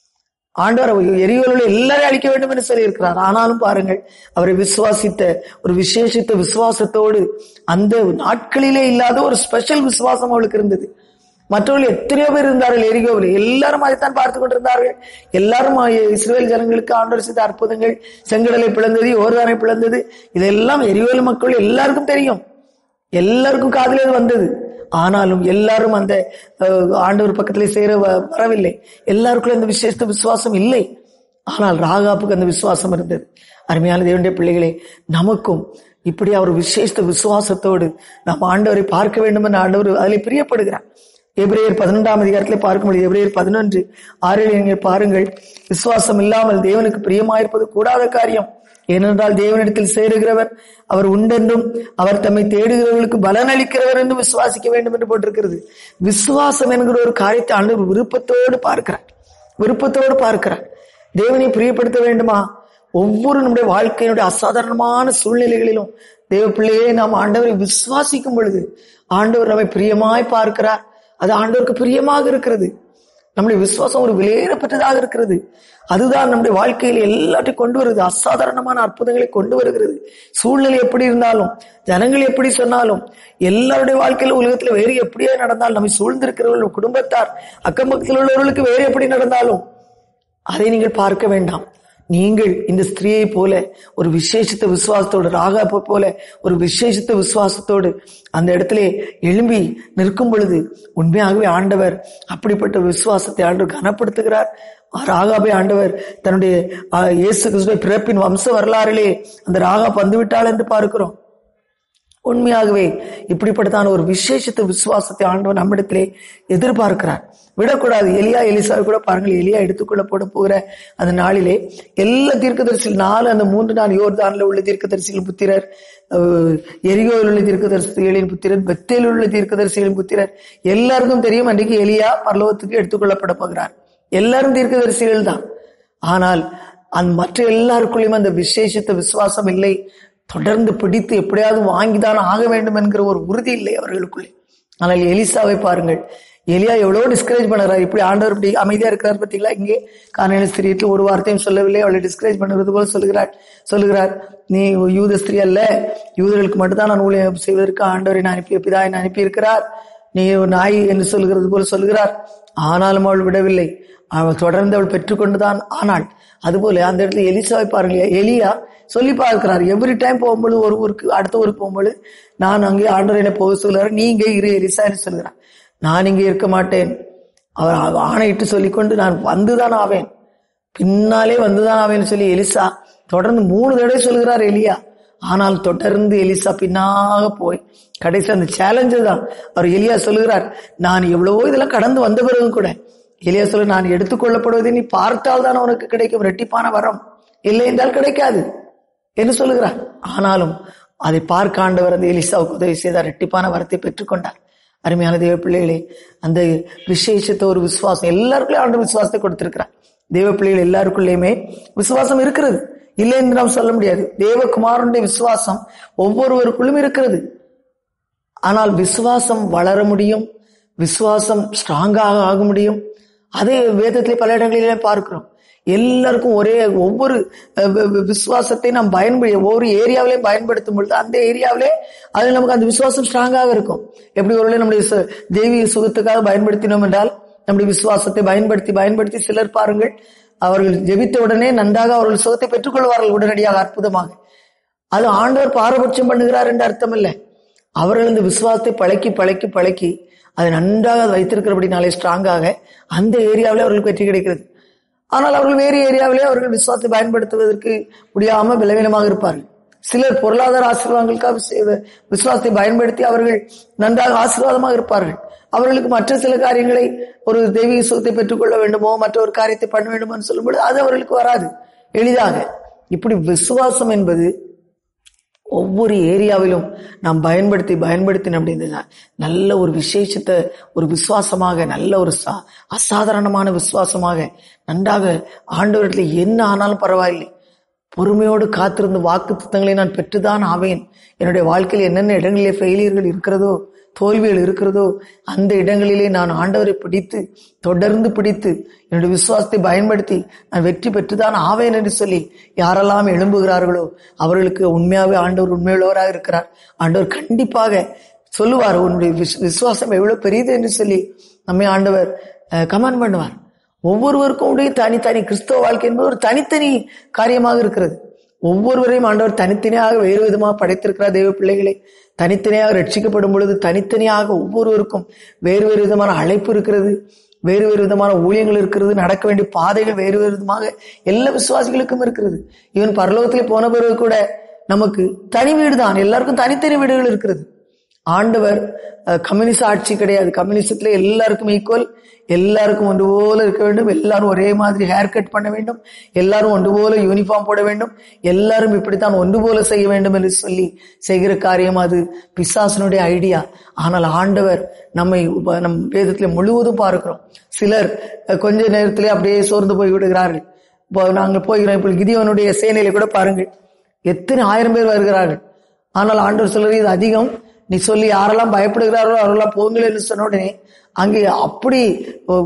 ஆண்டவர் எரியோல எல்லாரையும் அழிக்க வேண்டும் என்று சொல்லியிருக்கிறார் ஆனாலும் பாருங்கள் அவரை விசுவாசித்த ஒரு விசேஷித்த விசுவாசத்தோடு அந்த நாட்களிலே இல்லாத ஒரு ஸ்பெஷல் விசுவாசம் அவளுக்கு இருந்தது மற்றவர்கள் எத்தனையோ பேர் இருந்தார்கள் எரிகோவில் எல்லாரும் அதைத்தான் பார்த்து கொண்டிருந்தார்கள் எல்லாரும் இஸ்ரேல் ஜனங்களுக்கு ஆண்டவர் செய்த அற்புதங்கள் செங்கடலை பிளந்தது யோர்தானை பிளந்தது இதெல்லாம் எரிகோவில் மக்கள் எல்லாருக்கும் தெரியும் எல்லாருக்கும் காதிலே அது வந்தது ஆனாலும் எல்லாரும் அந்த அஹ், ஆண்டவர் பக்கத்திலே சேர வ- வரவில்லை எல்லாருக்குள்ள இந்த விசேஷ விசுவாசம் இல்லை ஆனால் ராகாப்புக்கு அந்த விசுவாசம் இருந்தது அருமையான தேவனுடைய பிள்ளைகளே நமக்கும் இப்படி அவர் விசேஷ விசுவாசத்தோடு நாம் ஆண்டவரை பார்க்க வேண்டும் என்று ஆண்டவர் அதில் பிரியப்படுகிறார் எபிரேயர் பதினொன்றாம் அதிகாரத்திலே பார்க்க முடியும் எபிரேயர் பதினொன்று ஆறில் நீங்கள் பாருங்கள் விசுவாசம் இல்லாமல் தேவனுக்கு பிரியமாயிருப்பது கூடாத காரியம் ஏனென்றால் தேவனிடத்தில் சேருகிறவர் அவர் உண்டென்றும் அவர் தம்மை தேடுகிறவர்களுக்கு பலன் அளிக்கிறவர் என்றும் விசுவாசிக்க வேண்டும் என்று போட்டிருக்கிறது விசுவாசம் என்கிற ஒரு காரியத்தை ஆண்டவர் விருப்பத்தோடு பார்க்கிறார் விருப்பத்தோடு பார்க்கிறார் தேவனை பிரியப்படுத்த வேண்டுமா ஒவ்வொரு நம்முடைய வாழ்க்கையினுடைய அசாதாரணமான சூழ்நிலைகளிலும் தேவ பிள்ளையே நாம் ஆண்டவரை விசுவாசிக்கும் பொழுது ஆண்டவர் நம்மை பிரியமாய் பார்க்கிறார் அது ஆண்டவருக்கு பிரியமாக இருக்கிறது நம்முடைய விசுவாசம் ஒரு விலையேறப்பட்டதாக இருக்கிறது அதுதான் நம்முடைய வாழ்க்கையில் எல்லாத்தையும் கொண்டு வருது அசாதாரணமான அற்புதங்களை கொண்டு வருகிறது சூழ்நிலை எப்படி இருந்தாலும் ஜனங்கள் எப்படி சொன்னாலும் எல்லாருடைய வாழ்க்கையில உலகத்துல வேறு எப்படியே நடந்தாலும் நம்மை சூழ்ந்திருக்கிறவர்கள் குடும்பத்தார் அக்கம் பக்கத்தில் உள்ளவர்களுக்கு வேறு எப்படி நடந்தாலும் அதை நீங்கள் பார்க்க வேண்டாம் நீங்கள் இந்த ஸ்திரீயை போல ஒரு விசேஷித்த விசுவாசத்தோடு ராகாப்பை போல ஒரு விசேஷித்த விசுவாசத்தோடு அந்த இடத்திலே எழும்பி நிற்கும் பொழுது உண்மையாகவே ஆண்டவர் அப்படிப்பட்ட விசுவாசத்தை ஆண்டவர் கனப்படுத்துகிறார் ராகாபை ஆண்டவர் தன்னுடைய ஆ, இயேசு கிறிஸ்துவை பிறப்பின் வம்ச வரலாறிலே அந்த ராகா வந்துவிட்டாள் என்று பார்க்கிறோம் உண்மையாகவே இப்படிப்பட்டதான ஒரு விசேஷத்த விசுவாசத்தை ஆண்டவர் நம்மிடத்திலே எதிர்பார்க்கிறார் விடக்கூடாது எலியா எலிசாவை கூட பாருங்கள் எலியா எடுத்துக்கொள்ளப்பட போகிற அந்த நாளிலே எல்லா தீர்க்கதரிசிகள் நாலு அந்த மூன்று நாள் யோர்தான்ல உள்ள தீர்க்கதரிசிகள் புத்திரர் அஹ், எரிகோவில் உள்ள தீர்க்கதரிசிகளின் புத்திரர் பெத்தேலில் உள்ள தீர்க்கதரிசிகளின் புத்திரர் எல்லாருக்கும் தெரியும் அன்றைக்கு எலியா பரலோகத்துக்கு எடுத்துக்கொள்ளப்பட போகிறார் எல்லாரும் தீர்க்கதரிசிகள் தான் ஆனால் அந்த மற்ற எல்லாருக்குள்ளேயும் அந்த விசேஷித்த விசுவாசம் இல்லை தொடர்ந்து பிடித்து எப்படியாவது வாங்கிதான் ஆக வேண்டும் என்கிற ஒரு உறுதி இல்லை அவர்களுக்குள்ளே ஆனால் எலிசாவை பாருங்கள் எலியா எவ்வளவு டிஸ்கரேஜ் பண்ணுறார் இப்படி ஆண்டவர் இப்படி அமைதியா இருக்கிறார் பார்த்தீங்களா இங்கே காரண ஸ்திரீட்டு ஒரு வார்த்தையும் சொல்லவில்லை அவளை டிஸ்கரேஜ் பண்ணுறது போல சொல்லுகிறார் சொல்லுகிறார் நீ யூத ஸ்திரீ அல்ல யூதர்களுக்கு மட்டும்தான் நான் ஊழியம் செய்வதற்கு ஆண்டவரை நான் அனுப்பி பிதா என்னை அனுப்பியிருக்கிறார் நீ ஒரு நாய் என்று சொல்லுகிறது போல சொல்லுகிறார் ஆனாலும் அவள் விடவில்லை அவள் தொடர்ந்து அவள் பெற்றுக்கொண்டுதான் ஆனாள் அதுபோல அந்த இடத்துல எலிசாவை பாருங்க எலியா சொல்லி பார்க்கிறார் எவ்ரி டைம் போகும்பொழுது ஒரு ஊருக்கு அடுத்த ஊருக்கு போகும்பொழுது நான் அங்கே ஆண்டவர் என்னை போக சொல்கிறார் நீ இங்கே இரு எலிசா என்று சொல்கிறார் நான் இங்கே இருக்க மாட்டேன் அவர் ஆணையிட்டு சொல்லிக்கொண்டு நான் வந்துதான் ஆவேன் பின்னாலே வந்துதான் ஆவேன்னு சொல்லி எலிசா தொடர்ந்து மூணு தடவை சொல்கிறார் எலியா ஆனால் தொடர்ந்து எலிசா பின்னாக போய் கடைசி அந்த சேலஞ்சு தான் அவர் எலியா சொல்லுகிறார் நான் எவ்வளவோ இதெல்லாம் கடந்து வந்த பிறகு கூட எலியா சொல்லு நான் எடுத்துக்கொள்ளப்படுவதை நீ பார்த்தால் தான் உனக்கு கிடைக்கும் ரெட்டிப்பான வரம் இல்லை என்றால் கிடைக்காது என்று சொல்லுகிறார் ஆனாலும் அதை பார்க்க ஆண்டவர் அந்த எலிசாவுக்கு உதவி செய்தார் ரெட்டிப்பான வரத்தை பெற்றுக்கொண்டார் அருமையான தேவ பிள்ளைகளே அந்த விசேஷத்தை ஒரு விசுவாசம் எல்லாருக்குள்ளே ஆண்டு விசுவாசத்தை கொடுத்திருக்கிறார் தேவ பிள்ளைகள் எல்லாருக்குள்ளேயுமே விசுவாசம் இருக்கிறது இல்லை என்று நாம் சொல்ல முடியாது தேவகுமாரனுடைய விசுவாசம் ஒவ்வொருவருக்குள்ளும் இருக்கிறது ஆனால் விசுவாசம் வளர முடியும் விசுவாசம் ஸ்ட்ராங்காக ஆக முடியும் அதே வேதத்திலே பல இடங்களிலே பார்க்கிறோம் எல்லாருக்கும் ஒரே ஒவ்வொரு அஹ், வி- வி- விசுவாசத்தை நாம் பயன்படு ஒவ்வொரு ஏரியாவிலையும் பயன்படுத்தும் பொழுது அந்த ஏரியாவிலே அதில் நமக்கு அந்த விசுவாசம் ஸ்ட்ராங்காக இருக்கும் எப்படி ஒரு நம்முடைய சு- தெய்வீக சுகத்துக்காக பயன்படுத்தினோம் என்றால் நம்முடைய விசுவாசத்தை பயன்படுத்தி பயன்படுத்தி சிலர் பாருங்கள் அவர்கள் ஜெபித்த உடனே நன்றாக அவர்கள் சுகத்தை பெற்றுக்கொள்வார்கள் உடனடியாக அற்புதமாக அது ஆண்டவர் பாரபட்சம் பண்ணுகிறார் என்று அர்த்தம் இல்லை அவர்கள் இந்த விசுவாசத்தை பழக்கி பழக்கி பழக்கி அதை நன்றாக வைத்திருக்கிறபடினாலே ஸ்ட்ராங்காக அந்த ஏரியாவிலே அவர்களுக்கு வெற்றி கிடைக்கிறது ஆனால் அவர்கள் வேறு ஏரியாவிலே அவர்கள் விசுவாசத்தை பயன்படுத்துவதற்கு முடியாம பலவீனமாக இருப்பார்கள் சிலர் பொருளாதார ஆசீர்வாதங்களுக்காக விசு- விசுவாசத்தை பயன்படுத்தி அவர்கள் நன்றாக ஆசீர்வாதமாக இருப்பார்கள் அவர்களுக்கு மற்ற சில காரியங்களை ஒரு தெய்வீக சுகத்தை பெற்றுக்கொள்ள வேண்டுமோ மற்ற ஒரு காரியத்தை பண்ண வேண்டுமோ சொல்லும்போது அது அவர்களுக்கு வராது எளிதாக இப்படி விசுவாசம் என்பது ஒவ்வொரு ஏரியாவிலும் நாம் பயன்படுத்தி பயன்படுத்தி நம்முடைய இந்த நல்ல ஒரு விசேஷத்தை ஒரு விசுவாசமாக நல்ல ஒரு சா- அசாதாரணமான விசுவாசமாக நன்றாக ஆண்டவரிடத்தில் என்ன ஆனாலும் பரவாயில்லை பொறுமையோடு காத்திருந்த வாக்கு திட்டங்களை நான் பெற்றுதான் ஆவேன் என்னுடைய வாழ்க்கையில் என்னென்ன இடங்களிலே ஃபெயிலியர்கள் இருக்கிறதோ தோல்விகள் இருக்கிறதோ அந்த இடங்களிலே நான் ஆண்டவரை பிடித்து தொடர்ந்து பிடித்து என்னுடைய விசுவாசத்தை பயன்படுத்தி நான் வெற்றி பெற்றுதான் ஆவேன் என்று சொல்லி யாரெல்லாம் எழும்புகிறார்களோ அவர்களுக்கு உண்மையாகவே ஆண்டவர் உண்மையுள்ளவராக இருக்கிறார் ஆண்டவர் கண்டிப்பாக சொல்லுவார் உன்னுடைய விஸ்- விசுவாசம் எவ்வளவு பெரியது என்று சொல்லி நம்மை ஆண்டவர் கமெண்ட் பண்ணுவார் ஒவ்வொருவருக்கும் உடைய தனித்தனி கிறிஸ்தவ வாழ்க்கை என்பது ஒரு தனித்தனி காரியமாக இருக்கிறது ஒவ்வொருவரையும் ஆண்டவர் தனித்தனியாக வேறு விதமாக படைத்திருக்கிறார் தெய்வ பிள்ளைகளை தனித்தனியாக ரட்சிக்கப்படும் பொழுது தனித்தனியாக ஒவ்வொருவருக்கும் வேறு வேறு விதமான அழைப்பு இருக்கிறது வேறு வேறு விதமான ஊழியங்கள் இருக்கிறது நடக்க வேண்டிய பாதைகள் வேறு வேறு விதமாக எல்லா விசுவாசிகளுக்கும் இருக்கிறது இவன் பரலோகத்திலே போன பிறகு கூட நமக்கு தனி வீடு தான் எல்லாருக்கும் தனித்தனி வீடுகள் இருக்கிறது ஆண்டவர் அஹ், கம்யூனிஸ்ட் ஆட்சி கிடையாது கம்யூனிசத்துல எல்லாருக்கும் ஈக்குவல் எல்லாருக்கும் ஒன்று போல இருக்க வேண்டும் எல்லாரும் ஒரே மாதிரி ஹேர் கட் பண்ண வேண்டும் எல்லாரும் ஒன்று போல யூனிஃபார்ம் போட வேண்டும் எல்லாரும் இப்படித்தான் ஒன்று போல செய்ய வேண்டும் என்று சொல்லி செய்கிற காரியம் அது பிசாசனுடைய ஐடியா ஆனால் ஆண்டவர் நம்மை உப- நம் வேதத்தில் முழுவதும் பார்க்கிறோம் சிலர் அஹ், கொஞ்ச நேரத்திலே அப்படியே சோர்ந்து போய் விடுகிறார்கள் இப்போ நாங்கள் போகிறோம் இப்போ கிதியோனுடைய சேனையில கூட பாருங்கள் எத்தனை ஆயிரம் பேர் வருகிறார்கள் ஆனால் ஆண்டவர் சொல்றது இது அதிகம் நீ சொல்லி யாரெல்லாம் பயப்படுகிறார்களோ அவரெல்லாம் போங்கள் என்று சொன்ன உடனே அங்கே அப்படி ஒ-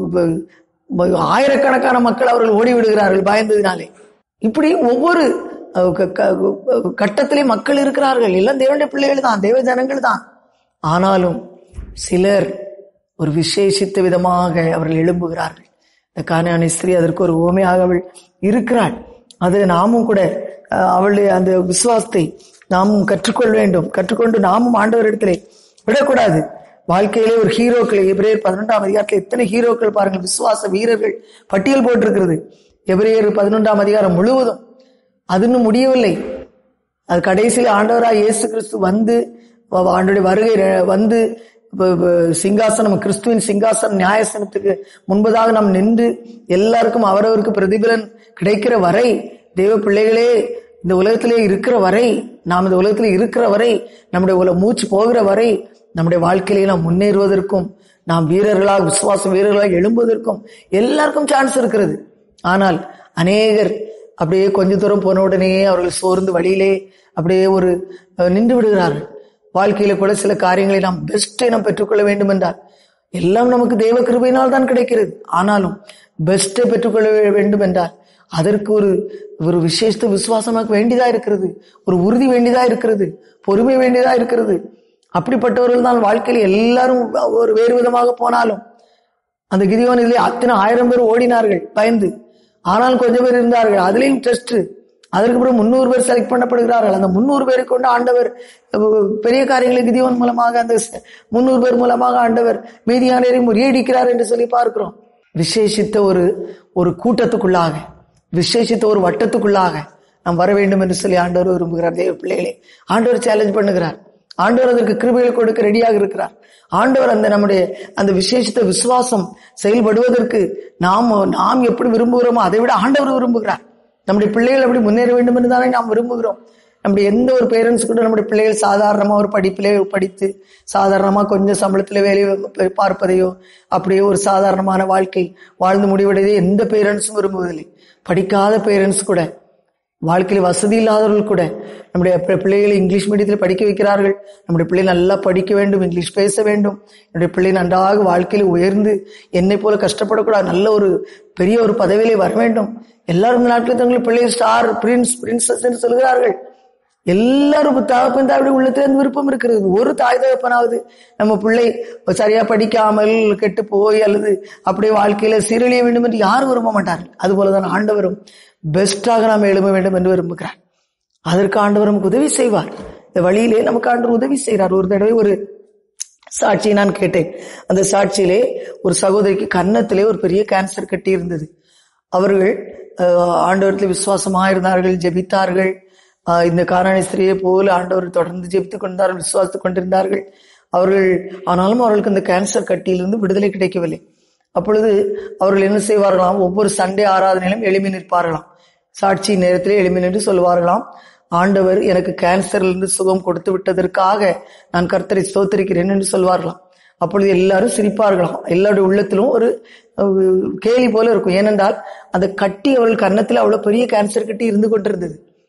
ஒ- ஆயிரக்கணக்கான மக்கள் அவர்கள் ஓடி விடுகிறார்கள் பயந்ததினாலே இப்படி ஒவ்வொரு அஹ், க- க- கட்டத்திலே மக்கள் இருக்கிறார்கள் எல்லாம் தேவனுடைய பிள்ளைகள் தான் தேவ ஜனங்கள் தான் ஆனாலும் சிலர் ஒரு விசேஷித்த விதமாக அவர்கள் எழும்புகிறார்கள் இந்த கானானி ஸ்திரீ அதற்கு ஒரு ஓமையாக அவள் இருக்கிறாள் அது நாமும் கூட அஹ், அவளுடைய அந்த விசுவாசத்தை நாமும் கற்றுக்கொள்ள வேண்டும் கற்றுக்கொண்டு நாமும் ஆண்டவரிடத்திலே விடக்கூடாது வாழ்க்கையிலே ஒரு ஹீரோக்களை எபிரேயர் பதினொன்றாம் அதிகாரத்தில் எத்தனை ஹீரோக்கள் பாருங்கள் விசுவாச வீரர்கள் பட்டியல் போட்டிருக்கிறது எபிரேயர் பதினொன்றாம் அதிகாரம் முழுவதும் அது இன்னும் முடியவில்லை அது கடைசியில் ஆண்டவராய் இயேசு கிறிஸ்து வந்து வ- ஆண்டவருடைய வருகை ந- வந்து வ- வ- சிங்காசனம் கிறிஸ்துவின் சிங்காசனம் நியாயசனத்துக்கு முன்பதாக நாம் நின்று எல்லாருக்கும் அவரவருக்கு பிரதிபலன் கிடைக்கிற வரை தெய்வ பிள்ளைகளே இந்த உலகத்திலே இருக்கிற வரை நாம் இந்த உலகத்திலே இருக்கிற வரை நம்முடைய உல மூச்சு போகிற வரை நம்முடைய வாழ்க்கையிலே நாம் முன்னேறுவதற்கும் நாம் வீரர்களாக விசுவாச வீரர்களாக எழும்புவதற்கும் எல்லாருக்கும் சான்ஸ் இருக்கிறது ஆனால் அநேகர் அப்படியே கொஞ்ச தூரம் போன உடனே அவர்கள் சோர்ந்து வழியிலே அப்படியே ஒரு அஹ், நின்று விடுகிறார்கள் வாழ்க்கையில கூட சில காரியங்களை நாம் பெஸ்ட்டை நாம் பெற்றுக்கொள்ள வேண்டும் என்றால் எல்லாம் நமக்கு தெய்வ கிருபையினால் தான் கிடைக்கிறது ஆனாலும் பெஸ்ட்டை பெற்றுக்கொள்ள வே- வேண்டும் என்றால் அதற்கு ஒரு ஒரு விசேஷ விசுவாசமாக வேண்டியதா இருக்கிறது ஒரு உறுதி வேண்டியதா இருக்கிறது பொறுமை வேண்டியதா இருக்கிறது அப்படிப்பட்டவர்கள் தான் வாழ்க்கையில் எல்லாரும் ஒரு வேறு விதமாக போனாலும் அந்த கிதியோனிலே அத்தனை ஆயிரம் பேர் ஓடினார்கள் பயந்து ஆனால் கொஞ்சம் பேர் இருந்தார்கள் அதுலயும் டெஸ்ட் அதற்கு பிறகு முன்னூறு பேர் செலக்ட் பண்ணப்படுகிறார்கள் அந்த முன்னூறு பேரை கொண்டு ஆண்டவர் அஹ், பெரிய காரியங்களை கிதியோன் மூலமாக அந்த முன்னூறு பேர் மூலமாக ஆண்டவர் மீதியானரை முறியடிக்கிறார் என்று சொல்லி பார்க்கிறோம் விசேஷித்த ஒரு ஒரு கூட்டத்துக்குள்ளாக விசேஷித்த ஒரு வட்டத்துக்குள்ளாக நாம் வர வேண்டும் என்று சொல்லி ஆண்டவர் விரும்புகிறார் தேவ பிள்ளைகளே ஆண்டவர் சேலஞ்ச் பண்ணுகிறார் ஆண்டவர் அதற்கு கிருபைகள் கொடுக்க ரெடியாக இருக்கிறார் ஆண்டவர் அந்த நம்முடைய அந்த விசேஷித்த விசுவாசம் செயல்படுவதற்கு நாம் நாம் எப்படி விரும்புகிறோமோ அதை விட ஆண்டவர் விரும்புகிறார் நம்முடைய பிள்ளைகள் எப்படி முன்னேற வேண்டும் என்று தானே நாம் விரும்புகிறோம் நம்முடைய எந்த ஒரு பேரண்ட்ஸ் கூட நம்முடைய பிள்ளைகள் சாதாரணமா ஒரு படிப்பிலே படித்து சாதாரணமா கொஞ்சம் சம்பளத்துல வேலை பார்ப்பதையோ அப்படியே ஒரு சாதாரணமான வாழ்க்கை வாழ்ந்து முடிவடையதை எந்த பேரண்ட்ஸும் விரும்புவதில்லை படிக்காத பேரண்ட்ஸ் கூட வாழ்க்கையில் வசதி இல்லாதவர்கள் கூட நம்முடைய பி- பிள்ளைகளை இங்கிலீஷ் மீடியத்தில் படிக்க வைக்கிறார்கள் நம்முடைய பிள்ளை நல்லா படிக்க வேண்டும் இங்கிலீஷ் பேச வேண்டும் என்னுடைய பிள்ளை நன்றாக வாழ்க்கையில் உயர்ந்து என்னை போல கஷ்டப்படக்கூடாது நல்ல ஒரு பெரிய ஒரு பதவியிலே வர வேண்டும் எல்லாரும் இந்த நாட்களில் தங்கள் பிள்ளை ஸ்டார் பிரின்ஸ் பிரின்சஸ் என்று சொல்கிறார்கள் எல்லாரும் தகப்பன் தாயுடைய உள்ளத்திலிருந்து விருப்பம் இருக்கிறது ஒரு தாய் தகப்பனாவது நம்ம பிள்ளை சரியா படிக்காமல் கெட்டு போய் அல்லது அப்படியே வாழ்க்கையில சீரழிய வேண்டும் என்று யாரும் விரும்ப மாட்டார்கள் அதுபோலதான் ஆண்டவரும் பெஸ்டாக நாம் எழும்ப வேண்டும் என்று விரும்புகிறார் அதற்கு ஆண்டவர் நமக்கு உதவி செய்வார் இந்த வழியிலே நமக்கு ஆண்டவர் உதவி செய்கிறார் ஒரு தடவை ஒரு சாட்சியை நான் கேட்டேன் அந்த சாட்சியிலே ஒரு சகோதரிக்கு கன்னத்திலே ஒரு பெரிய கேன்சர் கட்டி இருந்தது அவர்கள் அஹ், ஆண்டவரத்தில் விசுவாசமாக இருந்தார்கள் ஜெபித்தார்கள் ஆஹ், இந்த காரணி ஸ்திரியை போல ஆண்டவர் தொடர்ந்து ஜெபித்துக் கொண்டார்கள் விசுவாசித்துக் கொண்டிருந்தார்கள் அவர்கள் ஆனாலும் அவர்களுக்கு இந்த கேன்சர் கட்டியிலிருந்து விடுதலை கிடைக்கவில்லை அப்பொழுது அவர்கள் என்ன செய்வார்களாம் ஒவ்வொரு சண்டே ஆராதனையிலும் எழுப்பி நிற்பார்களாம் சாட்சி நேரத்திலே எழுப்பி நின்று சொல்வார்களாம் ஆண்டவர் எனக்கு கேன்சரிலிருந்து சுகம் கொடுத்து விட்டதற்காக நான் கர்த்தரை ஸ்தோத்திரிக்கிறேன் என்று சொல்வார்களாம் அப்பொழுது எல்லாரும் சிரிப்பார்களாம் எல்லாருடைய உள்ளத்திலும் ஒரு அஹ், கேலி போல இருக்கும் ஏனென்றால் அந்த கட்டி அவர்கள் கன்னத்தில் அவ்வளவு பெரிய கேன்சர் கட்டி இருந்து கொண்டிருந்தது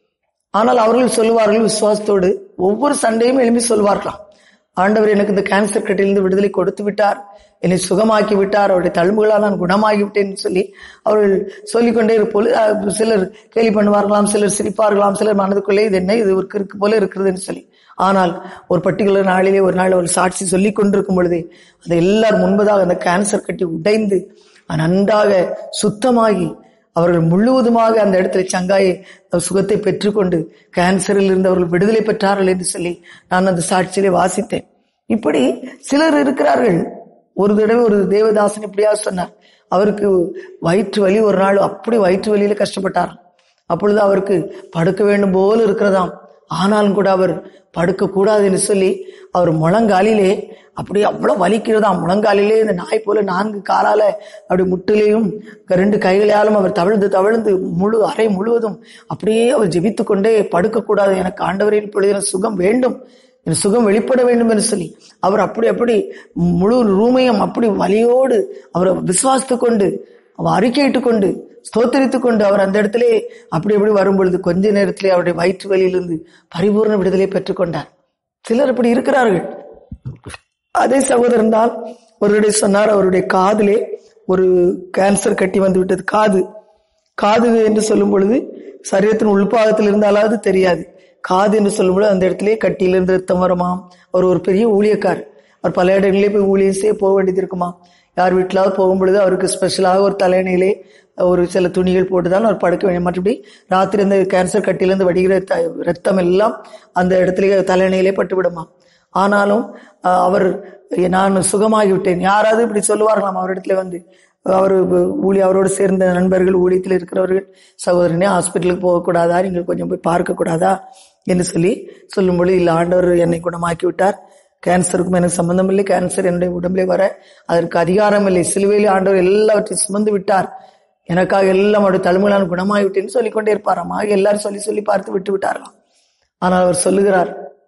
ஆனால் அவர்கள் சொல்லுவார்கள் விசுவாசத்தோடு ஒவ்வொரு சண்டையும் எழும்பி சொல்வார்களாம் ஆண்டவர் எனக்கு இந்த கேன்சர் கட்டிலிருந்து விடுதலை கொடுத்து விட்டார் என்னை சுகமாக்கி விட்டார் அவருடைய தழும்புகளால் நான் குணமாகி விட்டேன் சொல்லி அவர்கள் சொல்லிக்கொண்டே இருப்போது அஹ், சிலர் கேலி பண்ணுவார்களாம் சிலர் சிரிப்பார்களாம் சிலர் மனதுக்குள்ளே இது என்ன இது ஒரு கிறுக்கு போல இருக்கிறதுன்னு சொல்லி ஆனால் ஒரு பர்டிகுலர் நாளிலே ஒரு நாள் அவர் சாட்சி சொல்லி கொண்டிருக்கும் பொழுதே அதை எல்லார் முன்பதாக அந்த கேன்சர் கட்டி உடைந்து நன்றாக சுத்தமாகி அவர்கள் முழுவதுமாக அந்த இடத்துல சங்காயை சுகத்தை பெற்றுக்கொண்டு கேன்சரில் இருந்து அவர்கள் விடுதலை பெற்றார்கள் என்று சொல்லி நான் அந்த சாட்சியிலே வாசித்தேன் இப்படி சிலர் இருக்கிறார்கள் ஒரு தடவை ஒரு தேவதாசன் இப்படியா சொன்னார் அவருக்கு வயிற்று வலி ஒரு நாள் அப்படி வயிற்று வலியில கஷ்டப்பட்டார் அப்பொழுது அவருக்கு படுக்க வேண்டும் போல இருக்கிறதாம் ஆனாலும் கூட அவர் படுக்க கூடாது என்று சொல்லி அவர் முழங்காலிலே அப்படியே அவ்வளவு வலிக்கிறதாம் முழங்காலிலே இந்த நாய் போல நான்கு காலால அப்படி முட்டிலையும் ரெண்டு கைகளாலும் அவர் தவிழ்ந்து தவிழ்ந்து முழு அறை முழுவதும் அப்படியே அவர் ஜெபித்து கொண்டே படுக்க கூடாது எனக்கு ஆண்டவரின் பொழுது எனக்கு சுகம் வேண்டும் என் சுகம் வெளிப்பட வேண்டும் என்று சொல்லி அவர் அப்படி அப்படி முழு ரூமையும் அப்படி வலியோடு அவரை விசுவாசித்து கொண்டு அவர் அறிக்கையிட்டுக் கொண்டு ஸ்தோத்தரித்துக் கொண்டு அவர் அந்த இடத்திலே அப்படி அப்படி வரும் பொழுது கொஞ்ச நேரத்திலே அவருடைய வயிற்று வலியிலிருந்து பரிபூர்ண விடுதலை பெற்றுக்கொண்டார் சிலர் இப்படி இருக்கிறார்கள் அதே சகோதரன் தான் ஒருவருடைய சொன்னார் அவருடைய காதிலே ஒரு கேன்சர் கட்டி வந்து விட்டது காது காது என்று சொல்லும் பொழுது சரீரத்தின் உள்பாகத்தில் இருந்தாலாவது தெரியாது காது என்று சொல்லும் பொழுது அந்த இடத்திலே கட்டியிலிருந்து ரத்தம் வருமாம் அவர் ஒரு பெரிய ஊழியக்கார் அவர் பல இடங்களிலே போய் ஊழியம் செய்ய போக வேண்டியது இருக்குமா யார் வீட்டிலாவது போகும் பொழுது அவருக்கு ஸ்பெஷலாக ஒரு தலையணையிலே ஒரு சில துணிகள் போட்டுதான் அவர் படுக்க வேண்டும் மற்றபடி ராத்திரி அந்த கேன்சர் கட்டியிலிருந்து வடிகிற த- ரத்தம் எல்லாம் அந்த இடத்துல தலையணையிலே பட்டு விடுமா ஆனாலும் அஹ், அவர் நான் சுகமாகிவிட்டேன் யாராவது இப்படி சொல்லுவார்களாம் அவரிடத்துல வந்து அவர் ஊழி அவரோடு சேர்ந்த நண்பர்கள் ஊழியத்தில் இருக்கிறவர்கள் சகோதரனே ஹாஸ்பிட்டலுக்கு போகக்கூடாதா நீங்கள் கொஞ்சம் போய் பார்க்க கூடாதா என்று சொல்லி சொல்லும்பொழுது இல்லை ஆண்டவர் என்னை குணமாக்கி விட்டார் கேன்சருக்கும் எனக்கு சம்பந்தம் இல்லை கேன்சர் என்னுடைய உடம்பிலே வர அதற்கு அதிகாரம் இல்லை சிலுவையிலே ஆண்டவர் எல்லாவற்றையும் சுமந்து விட்டார் எனக்காக எல்லாம் அவருடைய தலைமையிலான குணமாகி விட்டேன்னு சொல்லிக்கொண்டே இருப்பாராம் ஆக எல்லாரும் சொல்லி சொல்லி பார்த்து விட்டு விட்டாராம் ஆனால் அவர் சொல்லுகிறார்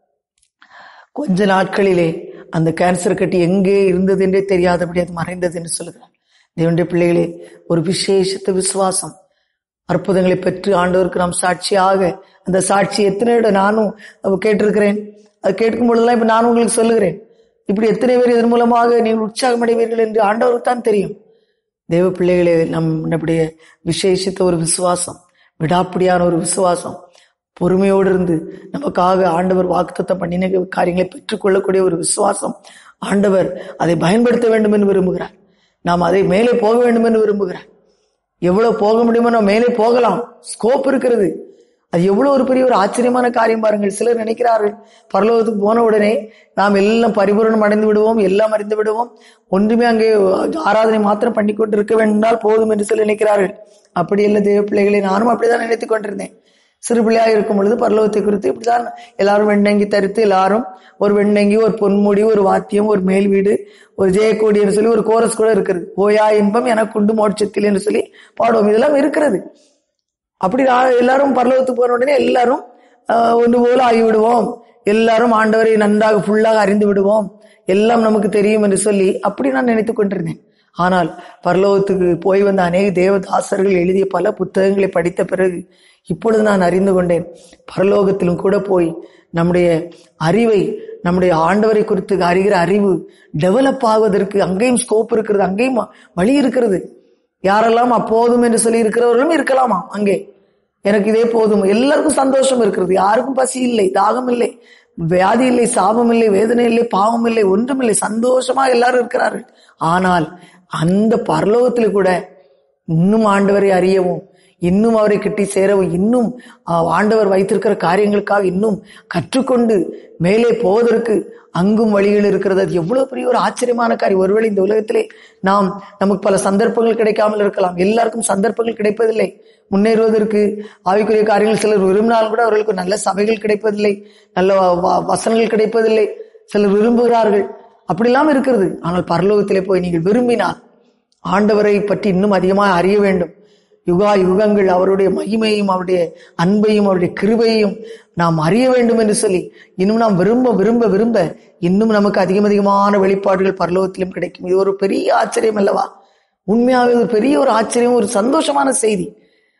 கொஞ்ச நாட்களிலே அந்த கேன்சர் கட்டி எங்கே இருந்தது என்றே தெரியாதபடி அது மறைந்தது என்று சொல்லுகிறார் தேவனுடைய பிள்ளைகளே ஒரு விசேஷத்த விசுவாசம் அற்புதங்களை பெற்று ஆண்டவருக்கு நாம் சாட்சியாக அந்த சாட்சி எத்தனை இடம் நானும் கேட்டிருக்கிறேன் அது கேட்கும் பொழுதெல்லாம் இப்ப நான் உங்களுக்கு சொல்லுகிறேன் இப்படி எத்தனை பேர் இதன் மூலமாக நீங்கள் உற்சாகம் அடைவீர்கள் என்று ஆண்டவருக்கு தான் தெரியும் தேவ பிள்ளைகளே நம் நம்முடைய விசேஷித்த ஒரு விசுவாசம் விடாப்பிடியான ஒரு விசுவாசம் பொறுமையோடு இருந்து நமக்காக ஆண்டவர் வாக்குத்தத்தம் பண்ணின காரியங்களை பெற்றுக்கொள்ளக்கூடிய ஒரு விசுவாசம் ஆண்டவர் அதை பயன்படுத்த வேண்டும் என்று விரும்புகிறார் நாம் அதை மேலே போக வேண்டும் என்று விரும்புகிறார் எவ்வளவு போக முடியுமோ நம்ம மேலே போகலாம் ஸ்கோப் இருக்கிறது அது எவ்வளவு ஒரு பெரிய ஒரு ஆச்சரியமான காரியம் பாருங்கள் சிலர் நினைக்கிறார்கள் பரலோகத்துக்கு போன உடனே நாம் எல்லாம் பரிபூரணம் அடைந்து விடுவோம் எல்லாம் அறிந்து விடுவோம் ஒன்றுமே அங்கே ஆராதனை மாத்திரம் பண்ணி கொண்டு இருக்க வேண்டால் போதும் என்று சொல்லி நினைக்கிறார்கள் அப்படி இல்லை தேவ பிள்ளைகளை நானும் அப்படிதான் நினைத்துக் கொண்டிருந்தேன் சிறு பிள்ளையாக இருக்கும் பொழுது பரலோகத்தை குறித்து இப்படிதான் எல்லாரும் வெண்ணங்கி தரித்து எல்லாரும் ஒரு வெண்ணங்கி ஒரு பொன்முடி ஒரு வாத்தியம் ஒரு மேல் வீடு ஒரு ஜெயக்கோடி என்று சொல்லி ஒரு கோரஸ் கூட இருக்கிறது ஓயா இன்பம் எனக்கு உண்டு மோட்சத்தில் என்று சொல்லி பாடுவோம் இதெல்லாம் இருக்கிறது அப்படி ஆ- எல்லாரும் பரலோகத்துக்கு போன உடனே எல்லாரும் ஆஹ், ஒன்று போல ஆகிவிடுவோம் எல்லாரும் ஆண்டவரை நன்றாக ஃபுல்லாக அறிந்து விடுவோம் எல்லாம் நமக்கு தெரியும் என்று சொல்லி அப்படி நான் நினைத்துக் கொண்டிருந்தேன் ஆனால் பரலோகத்துக்கு போய் வந்த அநேக தேவதாசர்கள் எழுதிய பல புத்தகங்களை படித்த பிறகு இப்பொழுது நான் அறிந்து கொண்டேன் பரலோகத்திலும் கூட போய் நம்முடைய அறிவை நம்முடைய ஆண்டவரை குறித்து அறிகிற அறிவு டெவலப் ஆவதற்கு அங்கேயும் ஸ்கோப் இருக்கிறது அங்கேயும் வழி இருக்கிறது யாரெல்லாம் அப்போதும் என்று சொல்லி இருக்கிறவர்களும் இருக்கலாமா அங்கே எனக்கு இதே போதும் எல்லாருக்கும் சந்தோஷம் இருக்கிறது யாருக்கும் பசி இல்லை தாகம் இல்லை வியாதி இல்லை சாபம் இல்லை வேதனை இல்லை பாவம் இல்லை ஒன்றும் இல்லை சந்தோஷமா எல்லாரும் இருக்கிறார்கள் ஆனால் அந்த பரலோகத்தில் கூட இன்னும் ஆண்டவரை அறியவும் இன்னும் அவரை கிட்டி சேரவும் இன்னும் ஆஹ், ஆண்டவர் வைத்திருக்கிற காரியங்களுக்காக இன்னும் கற்றுக்கொண்டு மேலே போவதற்கு அங்கும் வழிகள் இருக்கிறது அது எவ்வளவு பெரிய ஒரு ஆச்சரியமான காரியம் ஒருவேளை இந்த உலகத்திலே நாம் நமக்கு பல சந்தர்ப்பங்கள் கிடைக்காமல் இருக்கலாம் எல்லாருக்கும் சந்தர்ப்பங்கள் கிடைப்பதில்லை முன்னேறுவதற்கு ஆவிக்குரிய காரியங்கள் சிலர் விரும்பினாலும் கூட அவர்களுக்கு நல்ல சபைகள் கிடைப்பதில்லை நல்ல வ- வ- வசனங்கள் கிடைப்பதில்லை சிலர் விரும்புகிறார்கள் அப்படிலாம் இருக்கிறது ஆனால் பரலோகத்திலே போய் நீங்கள் விரும்பினால் ஆண்டவரை பற்றி இன்னும் அதிகமாக அறிய வேண்டும் யுகா யுகங்கள் அவருடைய மகிமையும் அவருடைய அன்பையும் அவருடைய கிருபையும் நாம் அறிய வேண்டும் என்று சொல்லி இன்னும் நாம் விரும்ப விரும்ப விரும்ப இன்னும் நமக்கு அதிகம் அதிகமான வெளிப்பாடுகள் பரலோகத்திலும் கிடைக்கும் இது ஒரு பெரிய ஆச்சரியம் அல்லவா உண்மையாகவே ஒரு பெரிய ஒரு ஆச்சரியம் ஒரு சந்தோஷமான செய்தி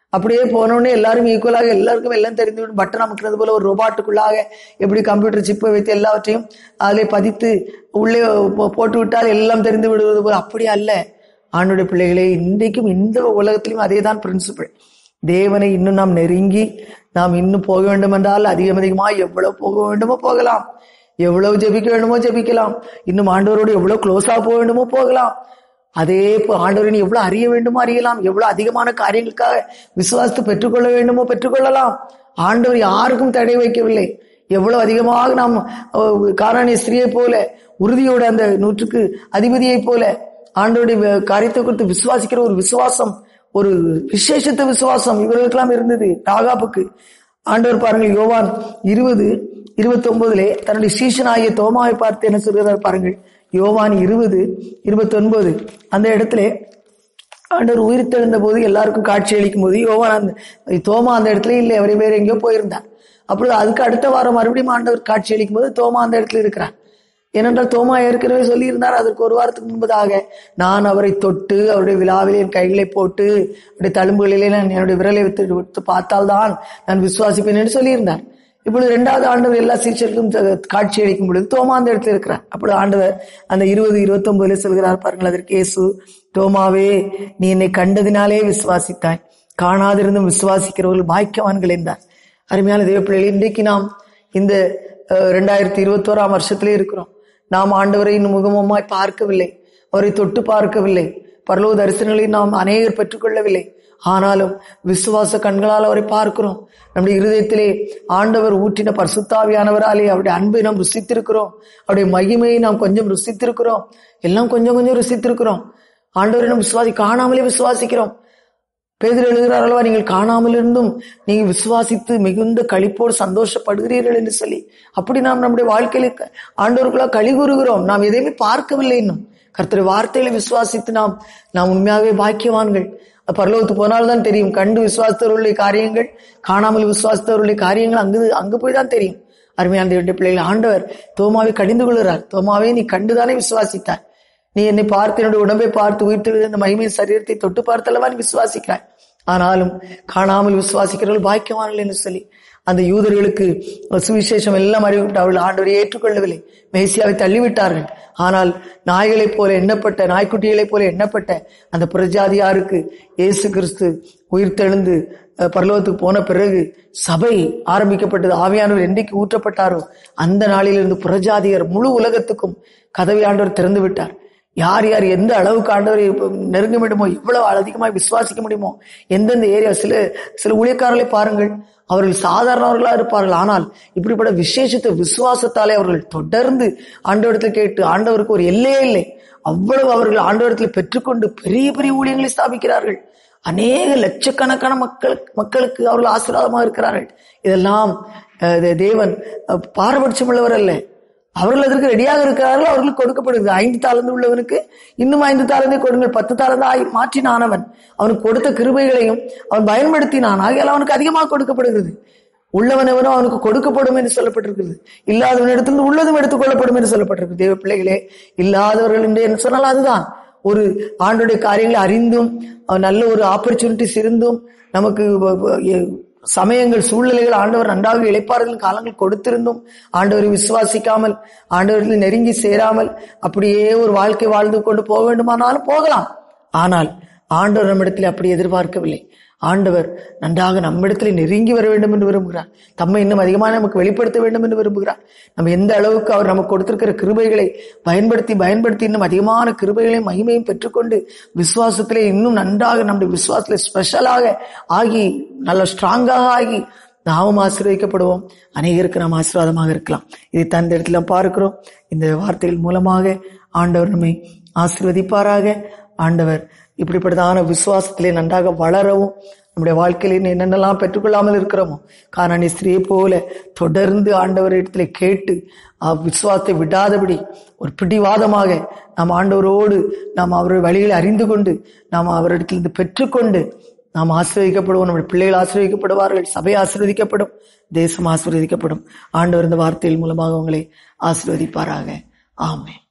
அப்படியே போனோடனே எல்லாரும் ஈக்குவலாக எல்லாருக்கும் எல்லாம் தெரிந்துவிடும் பட்டன் அமைக்கிறது போல ஒரு ரோபாட்டுக்குள்ளாக எப்படி கம்ப்யூட்டர் சிப்பை வைத்து எல்லாவற்றையும் அதிலே பதித்து உள்ளே போ- போட்டு விட்டால் எல்லாம் தெரிந்து விடுவது போல அப்படி அல்ல ஆண்டுடைய பிள்ளைகளே இன்றைக்கும் இந்த உலகத்திலும் அதே தான் பிரின்சிபல் தேவனை இன்னும் நாம் நெருங்கி நாம் இன்னும் போக வேண்டும் என்றால் அதிகம் அதிகமாக எவ்வளவு போக வேண்டுமோ போகலாம் எவ்வளவு ஜெபிக்க வேண்டுமோ ஜெபிக்கலாம் இன்னும் ஆண்டவரோடு எவ்வளவு க்ளோஸா போக வேண்டுமோ போகலாம் அதே போ- ஆண்டவரை நீ எவ்வளவு அறிய வேண்டுமோ அறியலாம் எவ்வளவு அதிகமான காரியங்களுக்காக விசுவாசத்தை பெற்றுக்கொள்ள வேண்டுமோ பெற்றுக்கொள்ளலாம் ஆண்டவர் யாருக்கும் தடை வைக்கவில்லை எவ்வளவு அதிகமாக நாம் அஹ், காரானிய ஸ்திரியை போல உறுதியோட அந்த நூற்றுக்கு அதிபதியை போல ஆண்டவருடைய வே- காரியத்தை குறித்து விசுவாசிக்கிற ஒரு விசுவாசம் ஒரு விசேஷத்த விசுவாசம் இவர்களுக்கெல்லாம் இருந்தது ராகாப்புக்கு ஆண்டவர் பாருங்கள் யோவான் இருபது இருபத்தி ஒன்பதுலே தன்னுடைய சீஷனாகிய தோமாவை பார்த்து என்ன சொல்கிறார் பாருங்கள் யோவான் இருபது இருபத்தி ஒன்பது அந்த இடத்துல ஆண்டவர் உயிர் தெழுந்த போது எல்லாருக்கும் காட்சி அளிக்கும் போது யோவான் அந்த தோமா அந்த இடத்துல இல்லை அவரை வேற எங்கேயோ போயிருந்தார் அப்பொழுது அதுக்கு அடுத்த வாரம் மறுபடியும் ஆண்டவர் காட்சி அளிக்கும் போது தோமா அந்த இடத்துல இருக்கிறார் ஏனென்றால் தோமா ஏற்கனவே சொல்லியிருந்தார் அதற்கு ஒரு வாரத்துக்கு முன்பதாக நான் அவரை தொட்டு அவருடைய விழாவிலே என் கைகளை போட்டு அவருடைய தழும்புகளிலே நான் என்னுடைய விரலை விட்டு விட்டு பார்த்தால்தான் நான் விசுவாசிப்பேன் என்று சொல்லியிருந்தார் இப்பொழுது இரண்டாவது ஆண்டவர் எல்லா சீச்சருக்கும் காட்சி அளிக்கும் பொழுது தோமா அந்த இடத்துல இருக்கிறார் அப்பொழுது ஆண்டவர் அந்த இருபது இருபத்தி ஒன்பதுல சொல்கிறார் பாருங்கள் அதற்கு இயேசு தோமாவே நீ என்னை கண்டதினாலே விசுவாசித்தாய் காணாதிருந்தும் விசுவாசிக்கிறவர்கள் பாக்கியவான்கள் என்றார் அருமையான தேவ பிள்ளைகள் இன்றைக்கு நாம் இந்த அஹ், ரெண்டாயிரத்தி இருபத்தி ஓராம் வருஷத்திலே இருக்கிறோம் நாம் ஆண்டவரை இன்னும் முகமுமாய் பார்க்கவில்லை அவரை தொட்டு பார்க்கவில்லை பரலோக தரிசனங்களை நாம் அநேகர் பெற்றுக்கொள்ளவில்லை ஆனாலும் விசுவாச கண்களால் அவரை பார்க்கிறோம் நம்முடைய இருதயத்திலே ஆண்டவர் ஊற்றின பரிசுத்தாவியானவராலே அவருடைய அன்பை நாம் ருசித்திருக்கிறோம் அவருடைய மகிமையை நாம் கொஞ்சம் ருசித்திருக்கிறோம் எல்லாம் கொஞ்சம் கொஞ்சம் ருசித்திருக்கிறோம் ஆண்டவரை நாம் விசுவாசி காணாமலே விசுவாசிக்கிறோம் பேதர் எழுதுகிறார் அல்லவா நீங்கள் காணாமல் இருந்தும் நீங்க விசுவாசித்து மிகுந்த களிப்போடு சந்தோஷப்படுகிறீர்கள் என்று சொல்லி அப்படி நாம் நம்முடைய வாழ்க்கையில க- ஆண்டவருக்குள்ள களி கூறுகிறோம் நாம் எதையுமே பார்க்கவில்லை இன்னும் கர்த்தரை வார்த்தைகளை விசுவாசித்து நாம் நாம் உண்மையாகவே பாக்கியவான்கள் பரலோகத்துக்கு போனால்தான் தெரியும் கண்டு விசுவாசித்தவர்களுடைய காரியங்கள் காணாமல் விசுவாசித்தவர்களுடைய காரியங்கள் அங்கு அங்கு போய் தான் தெரியும் அருமையான தேவனுடைய பிள்ளைகள் ஆண்டவர் தோமாவை கடிந்து கொள்கிறார் தோமாவை நீ கண்டுதானே விசுவாசித்தாய் நீ என்னை பார்த்து என்னுடைய உடம்பை பார்த்து உயிர்த்தெழுந்த இந்த மகிமை சரீரத்தை தொட்டு பார்த்தல்லவா நீ விசுவாசிக்கிறாய் ஆனாலும் காணாமல் விசுவாசிக்கிறவர்கள் பாக்கியவான்கள் என்று சொல்லி அந்த யூதர்களுக்கு சுவிசேஷம் எல்லாம் அறிவிக்கப்பட்டு அவர்கள் ஆண்டவரை ஏற்றுக்கொள்ளவில்லை மேசியாவை தள்ளிவிட்டார்கள் ஆனால் நாய்களைப் போல எண்ணப்பட்ட நாய்க்குட்டிகளைப் போல எண்ணப்பட்ட அந்த புரஜாதியாருக்கு இயேசு கிறிஸ்து உயிர்த்தெழுந்து அஹ், பரலோகத்துக்கு போன பிறகு சபை ஆரம்பிக்கப்பட்டது ஆவியானவர் என்றைக்கு ஊற்றப்பட்டாரோ அந்த நாளிலிருந்து புறஜாதியர் முழு உலகத்துக்கும் கதவை ஆண்டவர் திறந்து விட்டார் யார் யார் எந்த அளவுக்கு ஆண்டவரை நெருங்க முடியுமோ எவ்வளவு அதிகமாக விசுவாசிக்க முடியுமோ எந்தெந்த ஏரியா சில சில ஊழியக்காரர்களை பாருங்கள் அவர்கள் சாதாரணவர்களா இருப்பார்கள் ஆனால் இப்படிப்பட்ட விசேஷத்தை விசுவாசத்தாலே அவர்கள் தொடர்ந்து ஆண்டவரத்தில் கேட்டு ஆண்டவருக்கு ஒரு எல்லையே இல்லை அவ்வளவு அவர்கள் ஆண்டவரத்தில் பெற்றுக்கொண்டு பெரிய பெரிய ஊழியங்களை ஸ்தாபிக்கிறார்கள் அநேக லட்சக்கணக்கான மக்கள் மக்களுக்கு அவர்கள் ஆசீர்வாதமாக இருக்கிறார்கள் இதெல்லாம் அஹ், தே- தேவன் அஹ், பாரபட்சம் உள்ளவர் அல்ல அவர்கள் அதற்கு ரெடியாக இருக்கிறார்கள் அவர்களுக்கு கொடுக்கப்படுகிறது ஐந்து தாளந்து உள்ளவனுக்கு இன்னும் ஐந்து தாளந்தை கொடுங்கள் பத்து தாளந்தாய் மாற்றினானவன் அவனுக்கு கொடுத்த கிருபைகளையும் அவன் பயன்படுத்தினான் ஆகையால் அவனுக்கு அதிகமாக கொடுக்கப்படுகிறது உள்ளவன் எவனோ அவனுக்கு கொடுக்கப்படும் என்று சொல்லப்பட்டிருக்கிறது இல்லாதவனிடத்திலிருந்து உள்ளதும் எடுத்துக் கொள்ளப்படும் என்று சொல்லப்பட்டிருக்கு தேவ பிள்ளைகளே இல்லாதவர்கள் என்று என்ன சொன்னால் அதுதான் ஒரு ஆண்டுடைய காரியங்களை அறிந்தும் அஹ், நல்ல ஒரு ஆப்பர்ச்சுனிட்டிஸ் இருந்தும் நமக்கு வ- வ- எ- சமயங்கள் சூழ்நிலைகள் ஆண்டவர் நன்றாக இழைப்பார்கள் காலங்கள் கொடுத்திருந்தும் ஆண்டவரை விசுவாசிக்காமல் ஆண்டவரில் நெருங்கி சேராமல் அப்படியே ஒரு வாழ்க்கை வாழ்ந்து கொண்டு போக வேண்டுமானாலும் போகலாம் ஆனால் ஆண்டவர் நம்மிடத்தில் அப்படி எதிர்பார்க்கவில்லை ஆண்டவர் நன்றாக நம்மிடத்தில் நெருங்கி வர வேண்டும் என்று விரும்புகிறார் தம்மை இன்னும் அதிகமாக நமக்கு வெளிப்படுத்த வேண்டும் என்று விரும்புகிறார் நம்ம எந்த அளவுக்கு அவர் நமக்கு கொடுத்திருக்கிற கிருபைகளை பயன்படுத்தி பயன்படுத்தி இன்னும் அதிகமான கிருபைகளையும் மகிமையும் பெற்றுக்கொண்டு விசுவாசத்திலே இன்னும் நன்றாக நம்முடைய விசுவாசத்திலே ஸ்பெஷலாக ஆகி நல்ல ஸ்ட்ராங்காக ஆகி நாமும் ஆசீர்வதிக்கப்படுவோம் அநேகருக்கு நாம் ஆசீர்வாதமாக இருக்கலாம் இதை தந்த இடத்துல நாம் பார்க்கிறோம் இந்த வார்த்தைகள் மூலமாக ஆண்டவர் நம்மை ஆசீர்வதிப்பாராக ஆண்டவர் இப்படிப்பட்டதான விசுவாசத்திலே நன்றாக வளரவும் நம்முடைய வாழ்க்கையில என்னென்னலாம் பெற்றுக்கொள்ளாமல் இருக்கிறோமோ காரணி ஸ்திரியை போல தொடர்ந்து ஆண்டவர் இடத்துல கேட்டு அஹ், விசுவாசத்தை விடாதபடி ஒரு பிடிவாதமாக நாம் ஆண்டவரோடு நாம் அவருடைய வழிகளை அறிந்து கொண்டு நாம் அவரிடத்திலிருந்து பெற்றுக்கொண்டு நாம் ஆசீர்வதிக்கப்படுவோம் நம்முடைய பிள்ளைகள் ஆசீர்வதிக்கப்படுவார்கள் சபை ஆசீர்வதிக்கப்படும் தேசம் ஆசீர்வதிக்கப்படும் ஆண்டவர் இந்த வார்த்தைகள் மூலமாக உங்களை ஆசீர்வதிப்பாராக ஆமென்